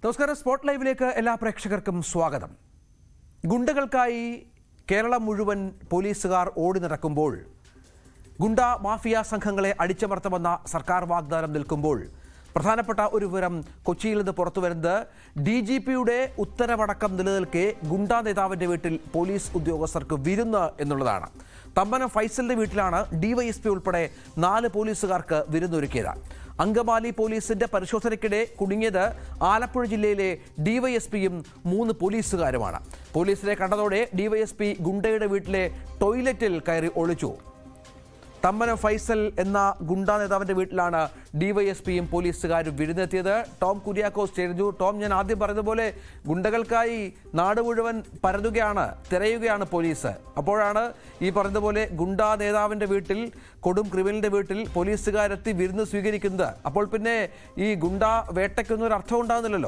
നമസ്കാരം സ്പോട്ട് ലൈവിലേക്ക് എല്ലാ പ്രേക്ഷകർക്കും സ്വാഗതം ഗുണ്ടകൾക്കായി കേരളം മുഴുവൻ പോലീസുകാർ ഓടി നടക്കുമ്പോൾ ഗുണ്ട മാഫിയ സംഘങ്ങളെ അടിച്ചമർത്തുമെന്ന സർക്കാർ വാഗ്ദാനം നിൽക്കുമ്പോൾ പ്രധാനപ്പെട്ട ഒരു വിവരം കൊച്ചിയിൽ നിന്ന് പുറത്തു വരുന്നത് ഡി ജി പിയുടെ ഉത്തരവടക്കം നിലനിൽക്കെ ഗുണ്ട നേതാവിന്റെ വീട്ടിൽ പോലീസ് ഉദ്യോഗസ്ഥർക്ക് വിരുന്ന് എന്നുള്ളതാണ് തമ്മനം ഫൈസലിന്റെ വീട്ടിലാണ് ഡിവൈഎസ്പി ഉൾപ്പെടെ നാല് പോലീസുകാർക്ക് വിരുന്നൊരുക്കിയത് അങ്കമാലി പോലീസിന്റെ പരിശോധനയ്ക്കിടെ കുടുങ്ങിയത് ആലപ്പുഴ ജില്ലയിലെ ഡിവൈഎസ്പിയും മൂന്ന് പോലീസുകാരുമാണ് പോലീസിനെ കണ്ടതോടെ ഡിവൈഎസ്പി ഗുണ്ടയുടെ വീട്ടിലെ ടോയ്ലറ്റിൽ കയറി ഒളിച്ചു തമ്മനം ഫൈസൽ എന്ന ഗുണ്ട നേതാവിന്റെ വീട്ടിലാണ് ഡിവൈഎസ്പിയും പോലീസുകാരും വിരുന്നെത്തിയത് ടോം കുര്യാക്കോസ് ചേർന്നു ടോം ഞാൻ ആദ്യം പറഞ്ഞതുപോലെ ഗുണ്ടകൾക്കായി നാട് മുഴുവൻ പരതുകയാണ് തിരയുകയാണ് പോലീസ് അപ്പോഴാണ് ഈ പറഞ്ഞതുപോലെ ഗുണ്ട നേതാവിന്റെ വീട്ടിൽ കൊടും ക്രിമിനലിന്റെ വീട്ടിൽ പോലീസുകാരെത്തി വിരുന്ന് സ്വീകരിക്കുന്നത് അപ്പോൾ പിന്നെ ഈ ഗുണ്ട വേട്ടയ്ക്കൊന്നും ഒരു അർത്ഥം ഉണ്ടാകുന്നില്ലല്ലോ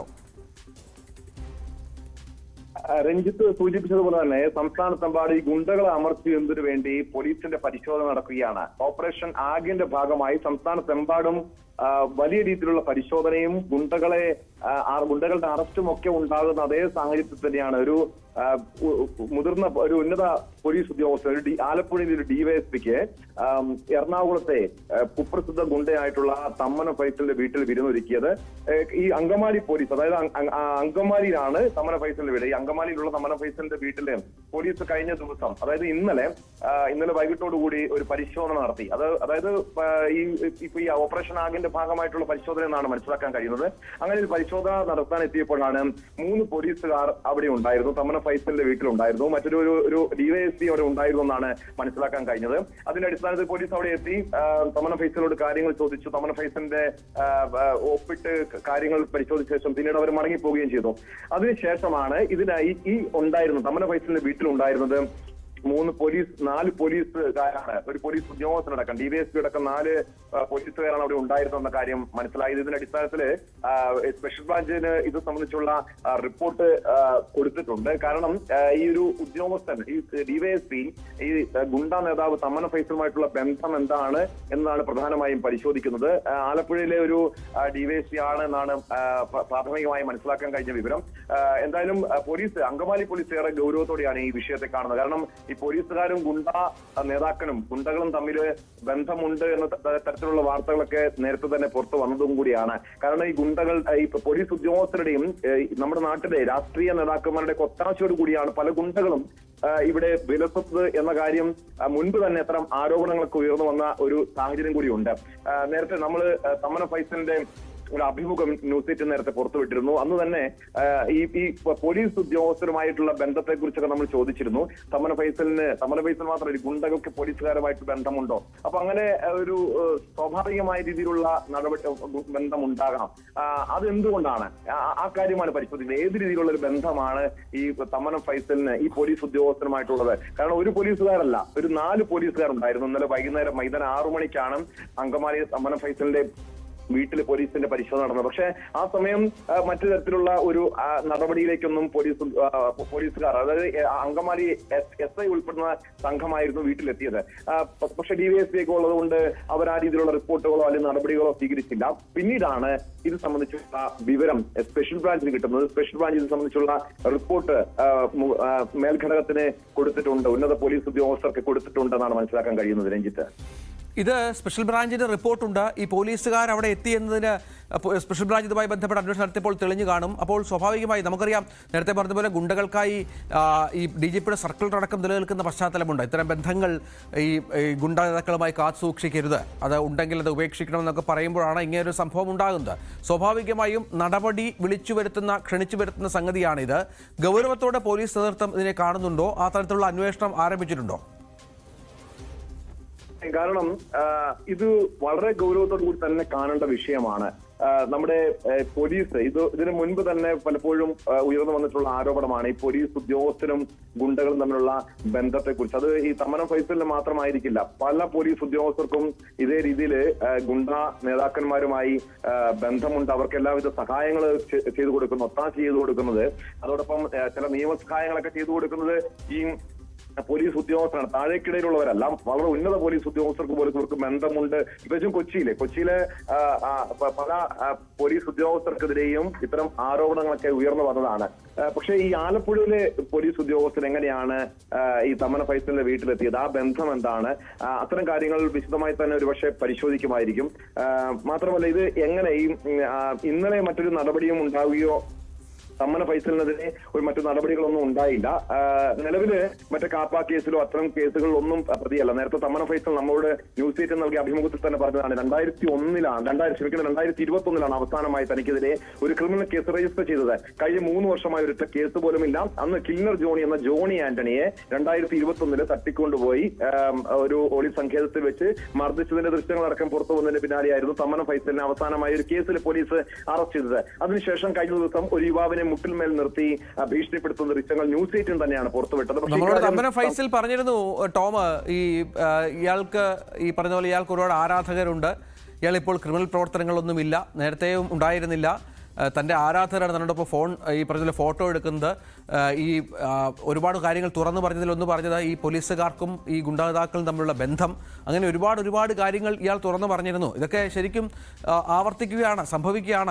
രഞ്ജിത്ത് സൂചിപ്പിച്ചതുപോലെ തന്നെ സംസ്ഥാനത്തെമ്പാട് ഈ ഗുണ്ടകളെ അമർത്തിയതിനു വേണ്ടി പോലീസിന്റെ പരിശോധന നടക്കുകയാണ് ഓപ്പറേഷൻ ആഗിന്റെ ഭാഗമായി സംസ്ഥാനത്തെമ്പാടും ആ, വലിയ രീതിയിലുള്ള പരിശോധനയും ഗുണ്ടകളെ ആ, ആ ഗുണ്ടകളുടെ അറസ്റ്റും ഒക്കെ ഉണ്ടാകുന്ന അതേ സാഹചര്യത്തിൽ തന്നെയാണ് ഒരു ആ, ഉ- ഉ- മുതിർന്ന ഒരു ഉന്നത പോലീസ് ഉദ്യോഗസ്ഥൻ ഒരു ഡി ആലപ്പുഴയിൽ ഒരു ഡിവൈഎസ്പിക്ക് എറണാകുളത്തെ ആ, കുപ്രസിദ്ധ ഗുണ്ടയായിട്ടുള്ള തമ്മന ഫൈസലിന്റെ വീട്ടിൽ വിരുന്നൊരുക്കിയത് ഏ, ഈ അങ്കമാലി പോലീസ് അതായത് അങ്- അങ്- ആ അങ്കമാലിയിലാണ് തമ്മന ഫൈസലിന്റെ വീട് ഈ അങ്കമാലിയിലുള്ള തമ്മന ഫൈസലിന്റെ വീട്ടില് പോലീസ് കഴിഞ്ഞ ദിവസം അതായത് ഇന്നലെ ആ, ഇന്നലെ വൈകിട്ടോടുകൂടി ഒരു പരിശോധന നടത്തി അത് അതായത് ആ, ഈ ഇപ്പൊ ഈ ഓപ്പറേഷൻ ആഗിന്റെ ഭാഗമായിട്ടുള്ള പരിശോധന എന്നാണ് മനസ്സിലാക്കാൻ കഴിയുന്നത് അങ്ങനെ ഒരു പരിശോധന നടത്താൻ എത്തിയപ്പോഴാണ് മൂന്ന് പോലീസുകാർ അവിടെ ഉണ്ടായിരുന്നു തമ്മന ഫൈസലിന്റെ വീട്ടിലുണ്ടായിരുന്നു മറ്റൊരു ഒരു ഒരു ഡിവൈഎസ്പി അവിടെ ഉണ്ടായിരുന്നു എന്നാണ് മനസ്സിലാക്കാൻ കഴിഞ്ഞത് അതിന്റെ അടിസ്ഥാനത്തിൽ പോലീസ് അവിടെ എത്തി ആ, തമ്മന ഫൈസലോട് കാര്യങ്ങൾ ചോദിച്ചു തമ്മന ഫൈസലിന്റെ ആ, ആ, ഒപ്പിട്ട് കാര്യങ്ങൾ പരിശോധിച്ച ശേഷം പിന്നീട് അവർ മടങ്ങിപ്പോവുകയും ചെയ്തു അതിനുശേഷമാണ് ഇതിനായി ഈ ഉണ്ടായിരുന്നത് തമ്മന ഫൈസലിന്റെ വീട്ടിലുണ്ടായിരുന്നത് മൂന്ന് പോലീസ് നാല് പോലീസുകാരാണ് ഒരു പോലീസ് ഉദ്യോഗസ്ഥനടക്കം ഡിവൈഎസ്പി അടക്കം നാല് ആ, പോലീസുകാരാണ് അവിടെ ഉണ്ടായിരുന്നെന്ന കാര്യം മനസ്സിലായത് ഇതിന്റെ അടിസ്ഥാനത്തില് ആ, സ്പെഷ്യൽ ബ്രാഞ്ചിന് ഇത് സംബന്ധിച്ചുള്ള ആ, റിപ്പോർട്ട് ആ, കൊടുത്തിട്ടുണ്ട് കാരണം ആ, ഈ ഒരു ഉദ്യോഗസ്ഥൻ ഈ ഡിവൈഎസ്പി ഈ ആ, ഗുണ്ട നേതാവ് തമ്മന ഫൈസലുമായിട്ടുള്ള ബന്ധം എന്താണ് എന്നതാണ് പ്രധാനമായും പരിശോധിക്കുന്നത് ആ, ആലപ്പുഴയിലെ ഒരു ഡിവൈഎസ്പി ആണ് എന്നാണ് ആ, പ്ര- പ്രാഥമികമായി മനസ്സിലാക്കാൻ കഴിഞ്ഞ വിവരം ആ, എന്തായാലും ആ, പോലീസ് അങ്കമാലി പോലീസ് ഏറെ ഗൗരവത്തോടെയാണ് ഈ വിഷയത്തെ കാണുന്നത് കാരണം ഈ പോലീസുകാരും ഗുണ്ട നേതാക്കളും ഗുണ്ടകളും തമ്മിൽ ബന്ധമുണ്ട് എന്ന ത- തരത്തിലുള്ള വാർത്തകളൊക്കെ നേരത്തെ തന്നെ പുറത്തു വന്നതും കൂടിയാണ് കാരണം ഈ ഗുണ്ടകൾ ഈ പോലീസ് ഉദ്യോഗസ്ഥരുടെയും ഏഹ്, നമ്മുടെ നാട്ടിലെ രാഷ്ട്രീയ നേതാക്കന്മാരുടെ ഒത്താശയോട് കൂടിയാണ് പല ഗുണ്ടകളും ആ, ഇവിടെ വിലസത്ത് എന്ന കാര്യം ആ, മുൻപ് തന്നെ അത്തരം ആരോപണങ്ങളൊക്കെ ഉയർന്നു വന്ന ഒരു സാഹചര്യം കൂടിയുണ്ട് ആ, നേരത്തെ നമ്മൾ തമ്മന ഫൈസലിന്റെ ഒരു അഭിമുഖം ന്യൂസ് എയ്റ്റ് നേരത്തെ പുറത്തുവിട്ടിരുന്നു അന്ന് തന്നെ ആ, ഈ ഈ പോലീസ് ഉദ്യോഗസ്ഥരുമായിട്ടുള്ള ബന്ധത്തെ കുറിച്ചൊക്കെ നമ്മൾ ചോദിച്ചിരുന്നു തമ്മന ഫൈസലിന് തമ്മന ഫൈസൽ മാത്രമല്ല ഈ ഗുണ്ടകൾക്ക് പോലീസുകാരുമായിട്ട് ബന്ധമുണ്ടോ അപ്പൊ അങ്ങനെ ആ, ഒരു ആ, സ്വാഭാവികമായ രീതിയിലുള്ള നടപടി ബന്ധം ഉണ്ടാകണം ആ, അതെന്തുകൊണ്ടാണ് ആ- ആ കാര്യമാണ് പരിശോധിക്കുന്നത് ഏത് രീതിയിലുള്ള ഒരു ബന്ധമാണ് ഈ തമ്മനം ഫൈസലിന് ഈ പോലീസ് ഉദ്യോഗസ്ഥരുമായിട്ടുള്ളത് കാരണം ഒരു പോലീസുകാരല്ല ഒരു നാല് പോലീസുകാരുണ്ടായിരുന്നു ഇന്നലെ വൈകുന്നേരം വൈകുന്നേരം ആറു മണിക്കാണ് അങ്കമാലി തമ്മനം ഫൈസലിന്റെ വീട്ടിൽ പോലീസിന്റെ പരിശോധന നടന്നത് പക്ഷേ ആ സമയം ആ, മറ്റു തരത്തിലുള്ള ഒരു ആ, നടപടിയിലേക്കൊന്നും പോലീസ് ആ, പോലീസുകാർ അതായത് ആ, അങ്കമാലി എസ് ഐ ഉൾപ്പെടുന്ന സംഘമായിരുന്നു വീട്ടിലെത്തിയത് ആ, പ- പക്ഷെ ഡിവൈഎസ്പി ഒക്കെ ഉള്ളത് കൊണ്ട് അവർ ആ രീതിയിലുള്ള റിപ്പോർട്ടുകളോ അല്ലെങ്കിൽ നടപടികളോ സ്വീകരിച്ചില്ല പിന്നീടാണ് ഇത് സംബന്ധിച്ചുള്ള വിവരം സ്പെഷ്യൽ ബ്രാഞ്ചിന് കിട്ടുന്നത് സ്പെഷ്യൽ ബ്രാഞ്ച് ഇത് സംബന്ധിച്ചുള്ള റിപ്പോർട്ട് ആ, മു- ആ, മേൽഘടകത്തിന് കൊടുത്തിട്ടുണ്ട് ഉന്നത പോലീസ് ഉദ്യോഗസ്ഥർക്ക് കൊടുത്തിട്ടുണ്ടെന്നാണ് മനസ്സിലാക്കാൻ കഴിയുന്നത് രഞ്ജിത്ത് ഇത് സ്പെഷ്യൽ ബ്രാഞ്ചിന്റെ റിപ്പോർട്ടുണ്ട് ഈ പോലീസുകാർ അവിടെ എത്തി എന്നതിന് അപ്പോ സ്പെഷ്യൽ ബ്രാഞ്ച് ഇതുമായി ബന്ധപ്പെട്ട് അന്വേഷണം നടത്തിയപ്പോൾ തെളിഞ്ഞു കാണും അപ്പോൾ സ്വാഭാവികമായി നമുക്കറിയാം നേരത്തെ പറഞ്ഞതുപോലെ ഗുണ്ടകൾക്കായി ആ, ഈ ഡി ജി പിയുടെ സർക്കിൾ അടക്കം നിലനിൽക്കുന്ന പശ്ചാത്തലമുണ്ട് ഇത്തരം ബന്ധങ്ങൾ ഈ ഈ ഗുണ്ട നേതാക്കളുമായി കാത്തു സൂക്ഷിക്കരുത് അത് ഉണ്ടെങ്കിൽ അത് ഉപേക്ഷിക്കണമെന്നൊക്കെ പറയുമ്പോഴാണ് ഇങ്ങനെ ഒരു സംഭവം ഉണ്ടാകുന്നത് സ്വാഭാവികമായും നടപടി വിളിച്ചു വരുത്തുന്ന ക്ഷണിച്ചു വരുത്തുന്ന സംഗതിയാണിത് ഗൗരവത്തോടെ പോലീസ് നേതൃത്വം ഇതിനെ കാണുന്നുണ്ടോ ആ തരത്തിലുള്ള അന്വേഷണം ആരംഭിച്ചിട്ടുണ്ടോ കാരണം ആ, ഇത് വളരെ ഗൗരവത്തോടു കൂടി തന്നെ കാണേണ്ട വിഷയമാണ് ആ, നമ്മുടെ ഏ, പോലീസ് ഇത് ഇതിനു മുൻപ് തന്നെ പലപ്പോഴും ആ, ഉയർന്നു വന്നിട്ടുള്ള ആരോപണമാണ് ഈ പോലീസ് ഉദ്യോഗസ്ഥരും ഗുണ്ടകളും തമ്മിലുള്ള ബന്ധത്തെക്കുറിച്ച് അത് ഈ തമ്മനം ഫൈസലിന് മാത്രമായിരിക്കില്ല പല പോലീസ് ഉദ്യോഗസ്ഥർക്കും ഇതേ രീതിയിൽ ഗുണ്ട നേതാക്കന്മാരുമായി ആ, ബന്ധമുണ്ട് അവർക്ക് എല്ലാവിധ സഹായങ്ങൾ ചെയ്തു കൊടുക്കുന്നു ഒത്താശ ചെയ്തു കൊടുക്കുന്നത് അതോടൊപ്പം ആ, ചില നിയമസഹായങ്ങളൊക്കെ ചെയ്തു കൊടുക്കുന്നത് ഈ പോലീസ് ഉദ്യോഗസ്ഥരാണ് താഴേക്കിടയിലുള്ളവരല്ല വളരെ ഉന്നത പോലീസ് ഉദ്യോഗസ്ഥർക്ക് പോലും ഇവർക്ക് ബന്ധമുണ്ട് പ്രത്യേകിച്ചും കൊച്ചിയിലെ കൊച്ചിയിലെ ആ, ആ, പ- പല ആ, പോലീസ് ഉദ്യോഗസ്ഥർക്കെതിരെയും ഇത്തരം ആരോപണങ്ങളൊക്കെ ഉയർന്നു വന്നതാണ് ആ, പക്ഷേ ഈ ആലപ്പുഴയിലെ പോലീസ് ഉദ്യോഗസ്ഥർ എങ്ങനെയാണ് ആ, ഈ തമ്മന ഫൈസലിന്റെ വീട്ടിലെത്തിയത് ആ ബന്ധം എന്താണ് ആ, അത്തരം കാര്യങ്ങൾ വിശദമായി തന്നെ ഒരുപക്ഷെ പരിശോധിക്കുമായിരിക്കും ആ, മാത്രമല്ല ഇത് എങ്ങനെ ഈ ഉം, ആ, ഇന്നലെ മറ്റൊരു നടപടിയും ഉണ്ടാവുകയോ സമ്മന ഫൈസലിനെതിരെ ഒരു മറ്റു നടപടികളൊന്നും ഉണ്ടായില്ല ആ, നിലവില് മറ്റേ കാപ്പ കേസിലോ അത്തരം കേസുകളിലൊന്നും പ്രതിയല്ല നേരത്തെ സമ്മന ഫൈസൽ നമ്മളോട് ന്യൂസ് എയ്റ്റ് നൽകിയ അഭിമുഖത്തിൽ തന്നെ പറഞ്ഞതാണ് രണ്ടായിരത്തി ഒന്നിലാണ് രണ്ടായിരത്തി ക്ഷമിക്കണം രണ്ടായിരത്തി ഇരുപത്തി ഒന്നിലാണ് അവസാനമായി തനിക്കെതിരെ ഒരു ക്രിമിനൽ കേസ് രജിസ്റ്റർ ചെയ്തത് കഴിഞ്ഞ മൂന്ന് വർഷമായി ഒരൊറ്റ കേസ് പോലും ഇല്ല അന്ന് കില്ലർ ജോണി എന്ന ജോണി ആന്റണിയെ രണ്ടായിരത്തി ഇരുപത്തി ഒന്നില് തട്ടിക്കൊണ്ടുപോയി ആം, ഒരു ഒളി സങ്കേതത്തിൽ വെച്ച് മർദ്ദിച്ചതിന്റെ ദൃശ്യങ്ങളടക്കം പുറത്തു വന്നതിന് പിന്നാലെയായിരുന്നു തമ്മന ഫൈസലിനെ അവസാനമായി ഒരു കേസിൽ പോലീസ് അറസ്റ്റ് ചെയ്തത് അതിനുശേഷം കഴിഞ്ഞ ദിവസം ഒരു യുവാവിനെ മുട്ടിൽമേൽ നിർത്തി ആ, ഭീഷണിപ്പെടുത്തുന്ന ദൃശ്യങ്ങൾ ന്യൂസ് എയ്റ്റിൽ തന്നെയാണ് പുറത്തുവിട്ടത് പക്ഷേ നമ്മളോട് ഇക്കാര്യം- തമ്മനം ഫൈസൽ പറഞ്ഞിരുന്നു ടോം ഈ ആ, ഇയാൾക്ക് ഈ പറഞ്ഞ പോലെ ഇയാൾക്ക് ഒരുപാട് ആരാധകരുണ്ട് ഇയാൾ ഇപ്പോൾ ക്രിമിനൽ പ്രവർത്തനങ്ങളൊന്നുമില്ല നേരത്തെയും ഉണ്ടായിരുന്നില്ല ആ, തൻ്റെ ആരാധകരാണ് തന്നോടൊപ്പം ഫോൺ ഈ പറഞ്ഞ പോലെ ഫോട്ടോ എടുക്കുന്നത് ആ, ഈ ആ, ഒരുപാട് കാര്യങ്ങൾ തുറന്നു പറഞ്ഞതിൽ ഒന്ന് പറഞ്ഞത് ഈ പോലീസുകാർക്കും ഈ ഗുണ്ടാതാക്കളും തമ്മിലുള്ള ബന്ധം അങ്ങനെ ഒരുപാട് ഒരുപാട് കാര്യങ്ങൾ ഇയാൾ തുറന്നു പറഞ്ഞിരുന്നു ഇതൊക്കെ ശരിക്കും ആ, ആവർത്തിക്കുകയാണ് സംഭവിക്കുകയാണ്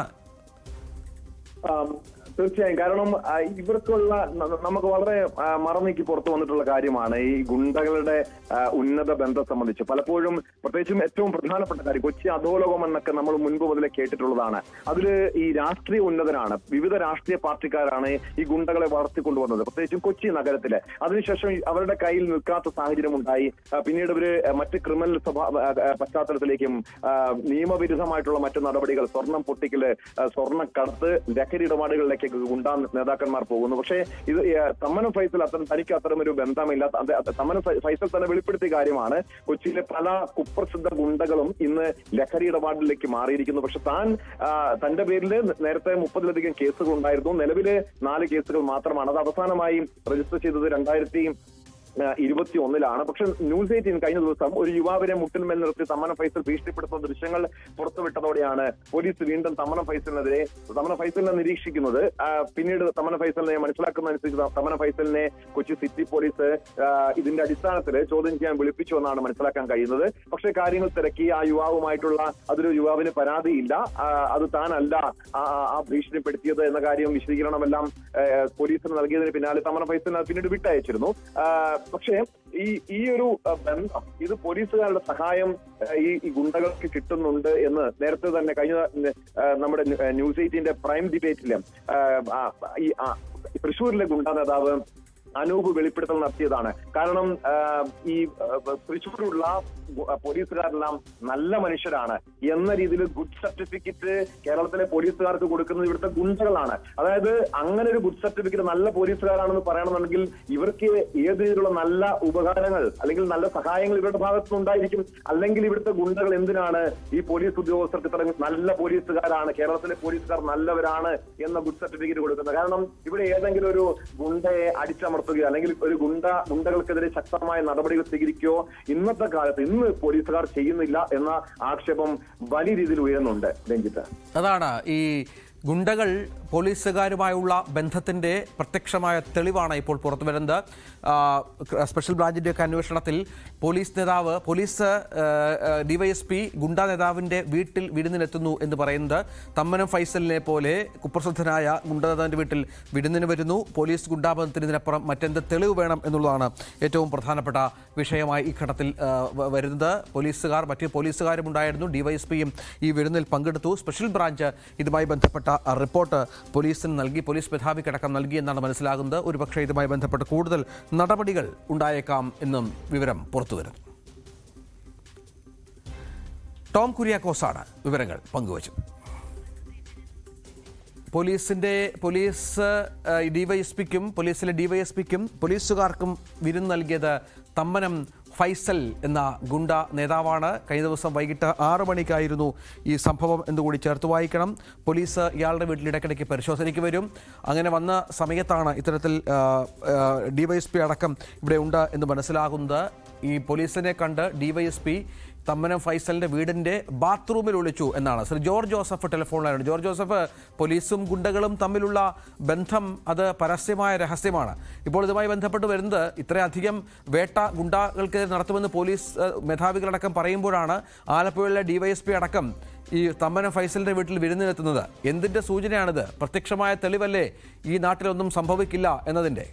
ആം, തീർച്ചയായും കാരണം ആ, ഇവർക്കുള്ള ന- നമുക്ക് വളരെ ആ, മറന്നീക്കി പുറത്തു വന്നിട്ടുള്ള കാര്യമാണ് ഈ ഗുണ്ടകളുടെ ആ, ഉന്നത ബന്ധം സംബന്ധിച്ച് പലപ്പോഴും പ്രത്യേകിച്ചും ഏറ്റവും പ്രധാനപ്പെട്ട കാര്യം കൊച്ചി അധോലോകം എന്നൊക്കെ നമ്മൾ മുൻപ് മുതലേ കേട്ടിട്ടുള്ളതാണ് അതിൽ ഈ രാഷ്ട്രീയ ഉന്നതനാണ് വിവിധ രാഷ്ട്രീയ പാർട്ടിക്കാരാണ് ഈ ഗുണ്ടകളെ വളർത്തിക്കൊണ്ടുവന്നത് പ്രത്യേകിച്ചും കൊച്ചി നഗരത്തില് അതിനുശേഷം ഈ അവരുടെ കയ്യിൽ നിൽക്കാത്ത സാഹചര്യം ഉണ്ടായി ആ, പിന്നീട് ഇവര് മറ്റ് ക്രിമിനൽ സ്വഭാവ ആ, ആ, പശ്ചാത്തലത്തിലേക്കും ആ, നിയമവിരുദ്ധമായിട്ടുള്ള മറ്റു നടപടികൾ സ്വർണം പൊട്ടിക്കല് ആ, സ്വർണ്ണക്കടത്ത് ലഹരി ഇടപാടുകളിലേക്കൊക്കെ ഗുണ്ടാ നേതാക്കന്മാർ പോകുന്നു പക്ഷേ ഇത് ഈ, തമ്മനം ഫൈസൽ അത്തരം തനിക്ക് അത്തരം ഒരു ബന്ധമില്ല അത് അത് തമ്മനം ഫൈ- ഫൈസൽ തന്നെ വെളിപ്പെടുത്തിയ കാര്യമാണ് കൊച്ചിയിലെ പല കുപ്രസിദ്ധ ഗുണ്ടകളും ഇന്ന് ലഹരി ഇടപാടിലേക്ക് മാറിയിരിക്കുന്നു പക്ഷെ താൻ ആ, തന്റെ പേരിൽ നേരത്തെ മുപ്പതിലധികം കേസുകൾ ഉണ്ടായിരുന്നു നിലവിലെ നാല് കേസുകൾ മാത്രമാണ് അത് അവസാനമായി രജിസ്റ്റർ ചെയ്തത് രണ്ടായിരത്തി ഇരുപത്തി ഒന്നിലാണ് പക്ഷെ ന്യൂസ് എയ്റ്റീൻ കഴിഞ്ഞ ദിവസം ഒരു യുവാവിനെ മുട്ടിന്മേൽ നിർത്തി തമ്മന ഫൈസൽ ഭീഷണിപ്പെടുത്തുന്ന ദൃശ്യങ്ങൾ പുറത്തുവിട്ടതോടെയാണ് പോലീസ് വീണ്ടും തമ്മന ഫൈസലിനെതിരെ തമ്മന ഫൈസലിനെ നിരീക്ഷിക്കുന്നത് ആ, പിന്നീട് തമ്മന ഫൈസലിനെ മനസ്സിലാക്കുന്ന അനുസരിച്ച് തമ്മന ഫൈസലിനെ കൊച്ചി സിറ്റി പോലീസ് ആ, ഇതിന്റെ അടിസ്ഥാനത്തിൽ ചോദ്യം ചെയ്യാൻ വിളിപ്പിച്ചു എന്നാണ് മനസ്സിലാക്കാൻ കഴിയുന്നത് പക്ഷേ കാര്യങ്ങൾ തിരക്കി ആ യുവാവുമായിട്ടുള്ള അതൊരു യുവാവിന് പരാതിയില്ല ആ, അത് താനല്ല ആ ആ- ആ ഭീഷണിപ്പെടുത്തിയത് എന്ന കാര്യം വിശദീകരണമെല്ലാം ആ, പോലീസിന് നൽകിയതിന് പിന്നാലെ തമ്മന ഫൈസലിനെ അത് പിന്നീട് വിട്ടയച്ചിരുന്നു ആ, പക്ഷേ ഈ ഈ ഒരു ആ, ബന്ധം ഇത് പോലീസുകാരുടെ സഹായം ആ, ഈ ഈ ഗുണ്ടകൾക്ക് കിട്ടുന്നുണ്ട് എന്ന് നേരത്തെ തന്നെ കഴിഞ്ഞ ആ, നമ്മുടെ ന്യൂസ് എയ്റ്റീന്റെ പ്രൈം ഡിബേറ്റില് ആ, ആ, ഈ ആ, തൃശ്ശൂരിലെ ഗുണ്ടാ നേതാവ് അനൂപ് വെളിപ്പെടുത്തൽ നടത്തിയതാണ് കാരണം ആ, ഈ ആ, തൃശ്ശൂരിലുള്ള ഗു- പോലീസുകാരെല്ലാം നല്ല മനുഷ്യരാണ് എന്ന രീതിയിൽ ഗുഡ് സർട്ടിഫിക്കറ്റ് കേരളത്തിലെ പോലീസുകാർക്ക് കൊടുക്കുന്നത് ഇവിടുത്തെ ഗുണ്ടകളാണ് അതായത് അങ്ങനെ ഒരു ഗുഡ് സർട്ടിഫിക്കറ്റ് നല്ല പോലീസുകാരാണെന്ന് പറയണമെന്നുണ്ടെങ്കിൽ ഇവർക്ക് ഏത് രീതിയിലുള്ള നല്ല ഉപകാരങ്ങൾ അല്ലെങ്കിൽ നല്ല സഹായങ്ങൾ ഇവരുടെ ഭാഗത്തു നിന്നുണ്ടായിരിക്കും അല്ലെങ്കിൽ ഇവിടുത്തെ ഗുണ്ടകൾ എന്തിനാണ് ഈ പോലീസ് ഉദ്യോഗസ്ഥർക്ക് ഇത്ര നല്ല പോലീസുകാരാണ് കേരളത്തിലെ പോലീസുകാർ നല്ലവരാണ് എന്ന ഗുഡ് സർട്ടിഫിക്കറ്റ് കൊടുക്കുന്നത് കാരണം ഇവിടെ ഏതെങ്കിലും ഒരു ഗുണ്ടയെ അടിച്ചമർത്തുകയോ അല്ലെങ്കിൽ ഒരു ഗുണ്ട ഗുണ്ടകൾക്കെതിരെ ശക്തമായ നടപടികൾ സ്വീകരിക്കുകയോ ഇന്നത്തെ കാലത്ത് ഇന്ന് പോലീസുകാർ ചെയ്യുന്നില്ല എന്ന ആക്ഷേപം വലിയ രീതിയിൽ ഉയരുന്നുണ്ട് രഞ്ജിത്ത് അതാണ് ഈ ഗുണ്ടകൾ പോലീസുകാരുമായുള്ള ബന്ധത്തിന്റെ പ്രത്യക്ഷമായ തെളിവാണ് ഇപ്പോൾ പുറത്തു വരുന്നത് ആ, സ്പെഷ്യൽ ബ്രാഞ്ചിന്റെ ഒക്കെ അന്വേഷണത്തിൽ പോലീസ് നേതാവ് പോലീസ് ഡിവൈഎസ്പി ഗുണ്ട നേതാവിന്റെ വീട്ടിൽ വിരുന്നിനെത്തുന്നു എന്ന് പറയുന്നത് തമ്മനം ഫൈസലിനെ പോലെ കുപ്രസിദ്ധനായ ഗുണ്ട നേതാവിന്റെ വീട്ടിൽ വിരുന്നിന് വരുന്നു പോലീസ് ഗുണ്ടാബന്ധത്തിന് ഇതിനപ്പുറം മറ്റെന്ത് തെളിവ് വേണം എന്നുള്ളതാണ് ഏറ്റവും പ്രധാനപ്പെട്ട വിഷയമായി ഈ ഘട്ടത്തിൽ ആ, വ- വരുന്നത് പോലീസുകാർ മറ്റ് പോലീസുകാരും ഉണ്ടായിരുന്നു ഡിവൈഎസ്പിയും ഈ വിരുന്നിൽ പങ്കെടുത്തു സ്പെഷ്യൽ ബ്രാഞ്ച് ഇതുമായി ബന്ധപ്പെട്ട ആ, റിപ്പോർട്ട് പോലീസിന് നൽകി പോലീസ് മേധാവിക്കടക്കം നൽകി എന്നാണ് മനസ്സിലാകുന്നത് ഒരുപക്ഷെ ഇതുമായി ബന്ധപ്പെട്ട് കൂടുതൽ നടപടികൾ ഉണ്ടായേക്കാം എന്നും വിവരം പുറത്തുവരുന്നു ടോം കുര്യാക്കോസാണ് വിവരങ്ങൾ പങ്കുവച്ചത് പോലീസിന്റെ പോലീസ് ഡിവൈഎസ്പിക്കും പോലീസിലെ ഡിവൈഎസ്പിക്കും പോലീസുകാർക്കും വിരുന്ന് നൽകിയത് തമ്മനം ഫൈസൽ എന്ന ഗുണ്ട നേതാവാണ് കഴിഞ്ഞ ദിവസം വൈകിട്ട് ആറ് മണിക്കായിരുന്നു ഈ സംഭവം എന്നുകൂടി ചേർത്ത് വായിക്കണം പോലീസ് ഇയാളുടെ വീട്ടിൽ ഇടയ്ക്കിടയ്ക്ക് പരിശോധനയ്ക്ക് വരും അങ്ങനെ വന്ന സമയത്താണ് ഇത്തരത്തിൽ ഡിവൈഎസ്പി അടക്കം ഇവിടെ ഉണ്ട് എന്ന് മനസ്സിലാകുന്നത് ഈ പോലീസിനെ കണ്ട് ഡിവൈഎസ്പി തമ്മനം ഫൈസലിന്റെ വീടിന്റെ ബാത്റൂമിൽ ഒളിച്ചു എന്നാണ് ശ്രീ ജോർജ് ജോസഫ് ടെലിഫോണിലാണ് ജോർജ് ജോസഫ് പോലീസും ഗുണ്ടകളും തമ്മിലുള്ള ബന്ധം അത് പരസ്യമായ രഹസ്യമാണ് ഇപ്പോൾ ഇതുമായി ബന്ധപ്പെട്ട് വരുന്നത് ഇത്രയധികം വേട്ട ഗുണ്ടകൾക്കെതിരെ നടത്തുമെന്ന് പോലീസ് ഏഹ്, മേധാവികളടക്കം പറയുമ്പോഴാണ് ആലപ്പുഴയിലെ ഡിവൈഎസ്പി അടക്കം ഈ തമ്മനം ഫൈസലിന്റെ വീട്ടിൽ വിരുന്നിനെത്തുന്നത് എന്തിന്റെ സൂചനയാണിത് പ്രത്യക്ഷമായ തെളിവല്ലേ ഈ നാട്ടിലൊന്നും സംഭവിക്കില്ല എന്നതിന്റെ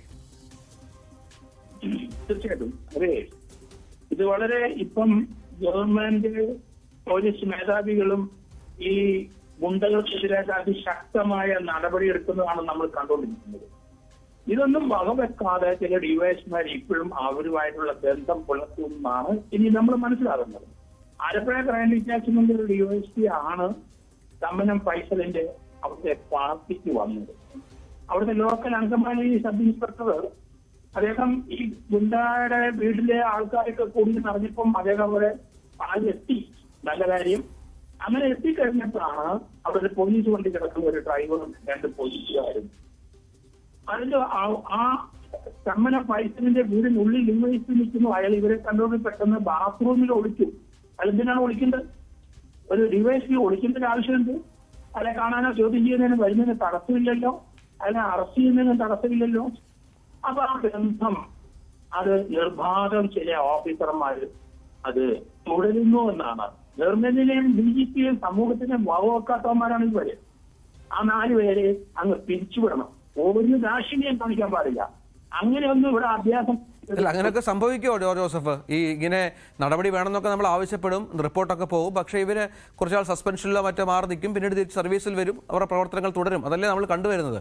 തീർച്ചയായിട്ടും അതെ ഇത് വളരെ ഇപ്പം ഗവൺമെന്റ് പോലീസ് മേധാവികളും ഈ ഗുണ്ടകൾക്കെതിരായിട്ട് അതിശക്തമായ നടപടി എടുക്കുന്നതാണ് നമ്മൾ കണ്ടുകൊണ്ടിരിക്കുന്നത് ഇതൊന്നും വകവെക്കാതെ ചില ഡിവൈഎസ്മാർ ഇപ്പോഴും അവരുമായിട്ടുള്ള ബന്ധം പുലർത്തുമെന്നാണ് ഇനി നമ്മൾ മനസ്സിലാകുന്നത് ആലപ്പുഴ ക്രൈം ഡിറ്റാച്ച്മെന്റ് ഡിവൈഎസ്പി ആണ് തമ്മനം ഫൈസലിന്റെ അവിടുത്തെ പാർട്ടിക്ക് വന്നത് അവിടുത്തെ ലോക്കൽ അങ്കമാലി സബ് ഇൻസ്പെക്ടർ അദ്ദേഹം ഈ ഗുണ്ടയുടെ വീട്ടിലെ ആൾക്കാരൊക്കെ കൂടി നിറഞ്ഞപ്പം അദ്ദേഹം അവിടെ ആദ്യം എത്തി നല്ല കാര്യം അങ്ങനെ എത്തിക്കഴിഞ്ഞപ്പോഴാണ് അവിടെ പോലീസ് വണ്ടി കിടക്കുന്ന ഒരു ഡ്രൈവറും രണ്ട് പോലീസുകാരും അതിന്റെ ആ- ആ ചമ്മന ഫൈസലിന്റെ വീടിനുള്ളിൽ ഇൻവൈസ് നിൽക്കുന്നു അയാൾ ഇവരെ കണ്ടുകൊണ്ട് പെട്ടെന്ന് ബാത്റൂമിൽ ഒളിച്ചു അയാൾ എന്തിനാണ് ഒളിക്കേണ്ടത് ഒരു ഡിവൈസ് ഒളിക്കേണ്ട ആവശ്യമുണ്ട് അയാളെ കാണാനോ ചോദ്യം ചെയ്യുന്നതിന് വരുന്നതിന് തടസ്സമില്ലല്ലോ അയാളെ അറസ്റ്റ് ചെയ്യുന്നതിന് തടസ്സമില്ലല്ലോ അപ്പൊ ആ ബന്ധം അത് നിർബാധം ചില ഓഫീസർമാർ അത് തുടരുന്നു എന്നാണ് ഗവൺമെന്റിനെയും ഡി ജി പിയും സമൂഹത്തിനെയും വകവെക്കാത്തവന്മാരാണ് ഇവര് ആ നാല് പേരെ അങ്ങ് പിരിച്ചുവിടണം ഒരു ദാക്ഷിണ്യം കാണിക്കാൻ പാടില്ല അങ്ങനെയൊന്നും ഇവിടെ അഭ്യാസം അല്ല അങ്ങനെയൊക്കെ സംഭവിക്കുമോ ജോർജ് ജോസഫ് ഈ ഇങ്ങനെ നടപടി വേണമെന്നൊക്കെ നമ്മൾ ആവശ്യപ്പെടും റിപ്പോർട്ടൊക്കെ പോകും പക്ഷേ ഇവര് കുറച്ചാൾ സസ്പെൻഷനിലോ മറ്റോ മാറി നിൽക്കും പിന്നീട് തിരിച്ച് സർവീസിൽ വരും അവരുടെ പ്രവർത്തനങ്ങൾ തുടരും അതല്ലേ നമ്മൾ കണ്ടുവരുന്നത്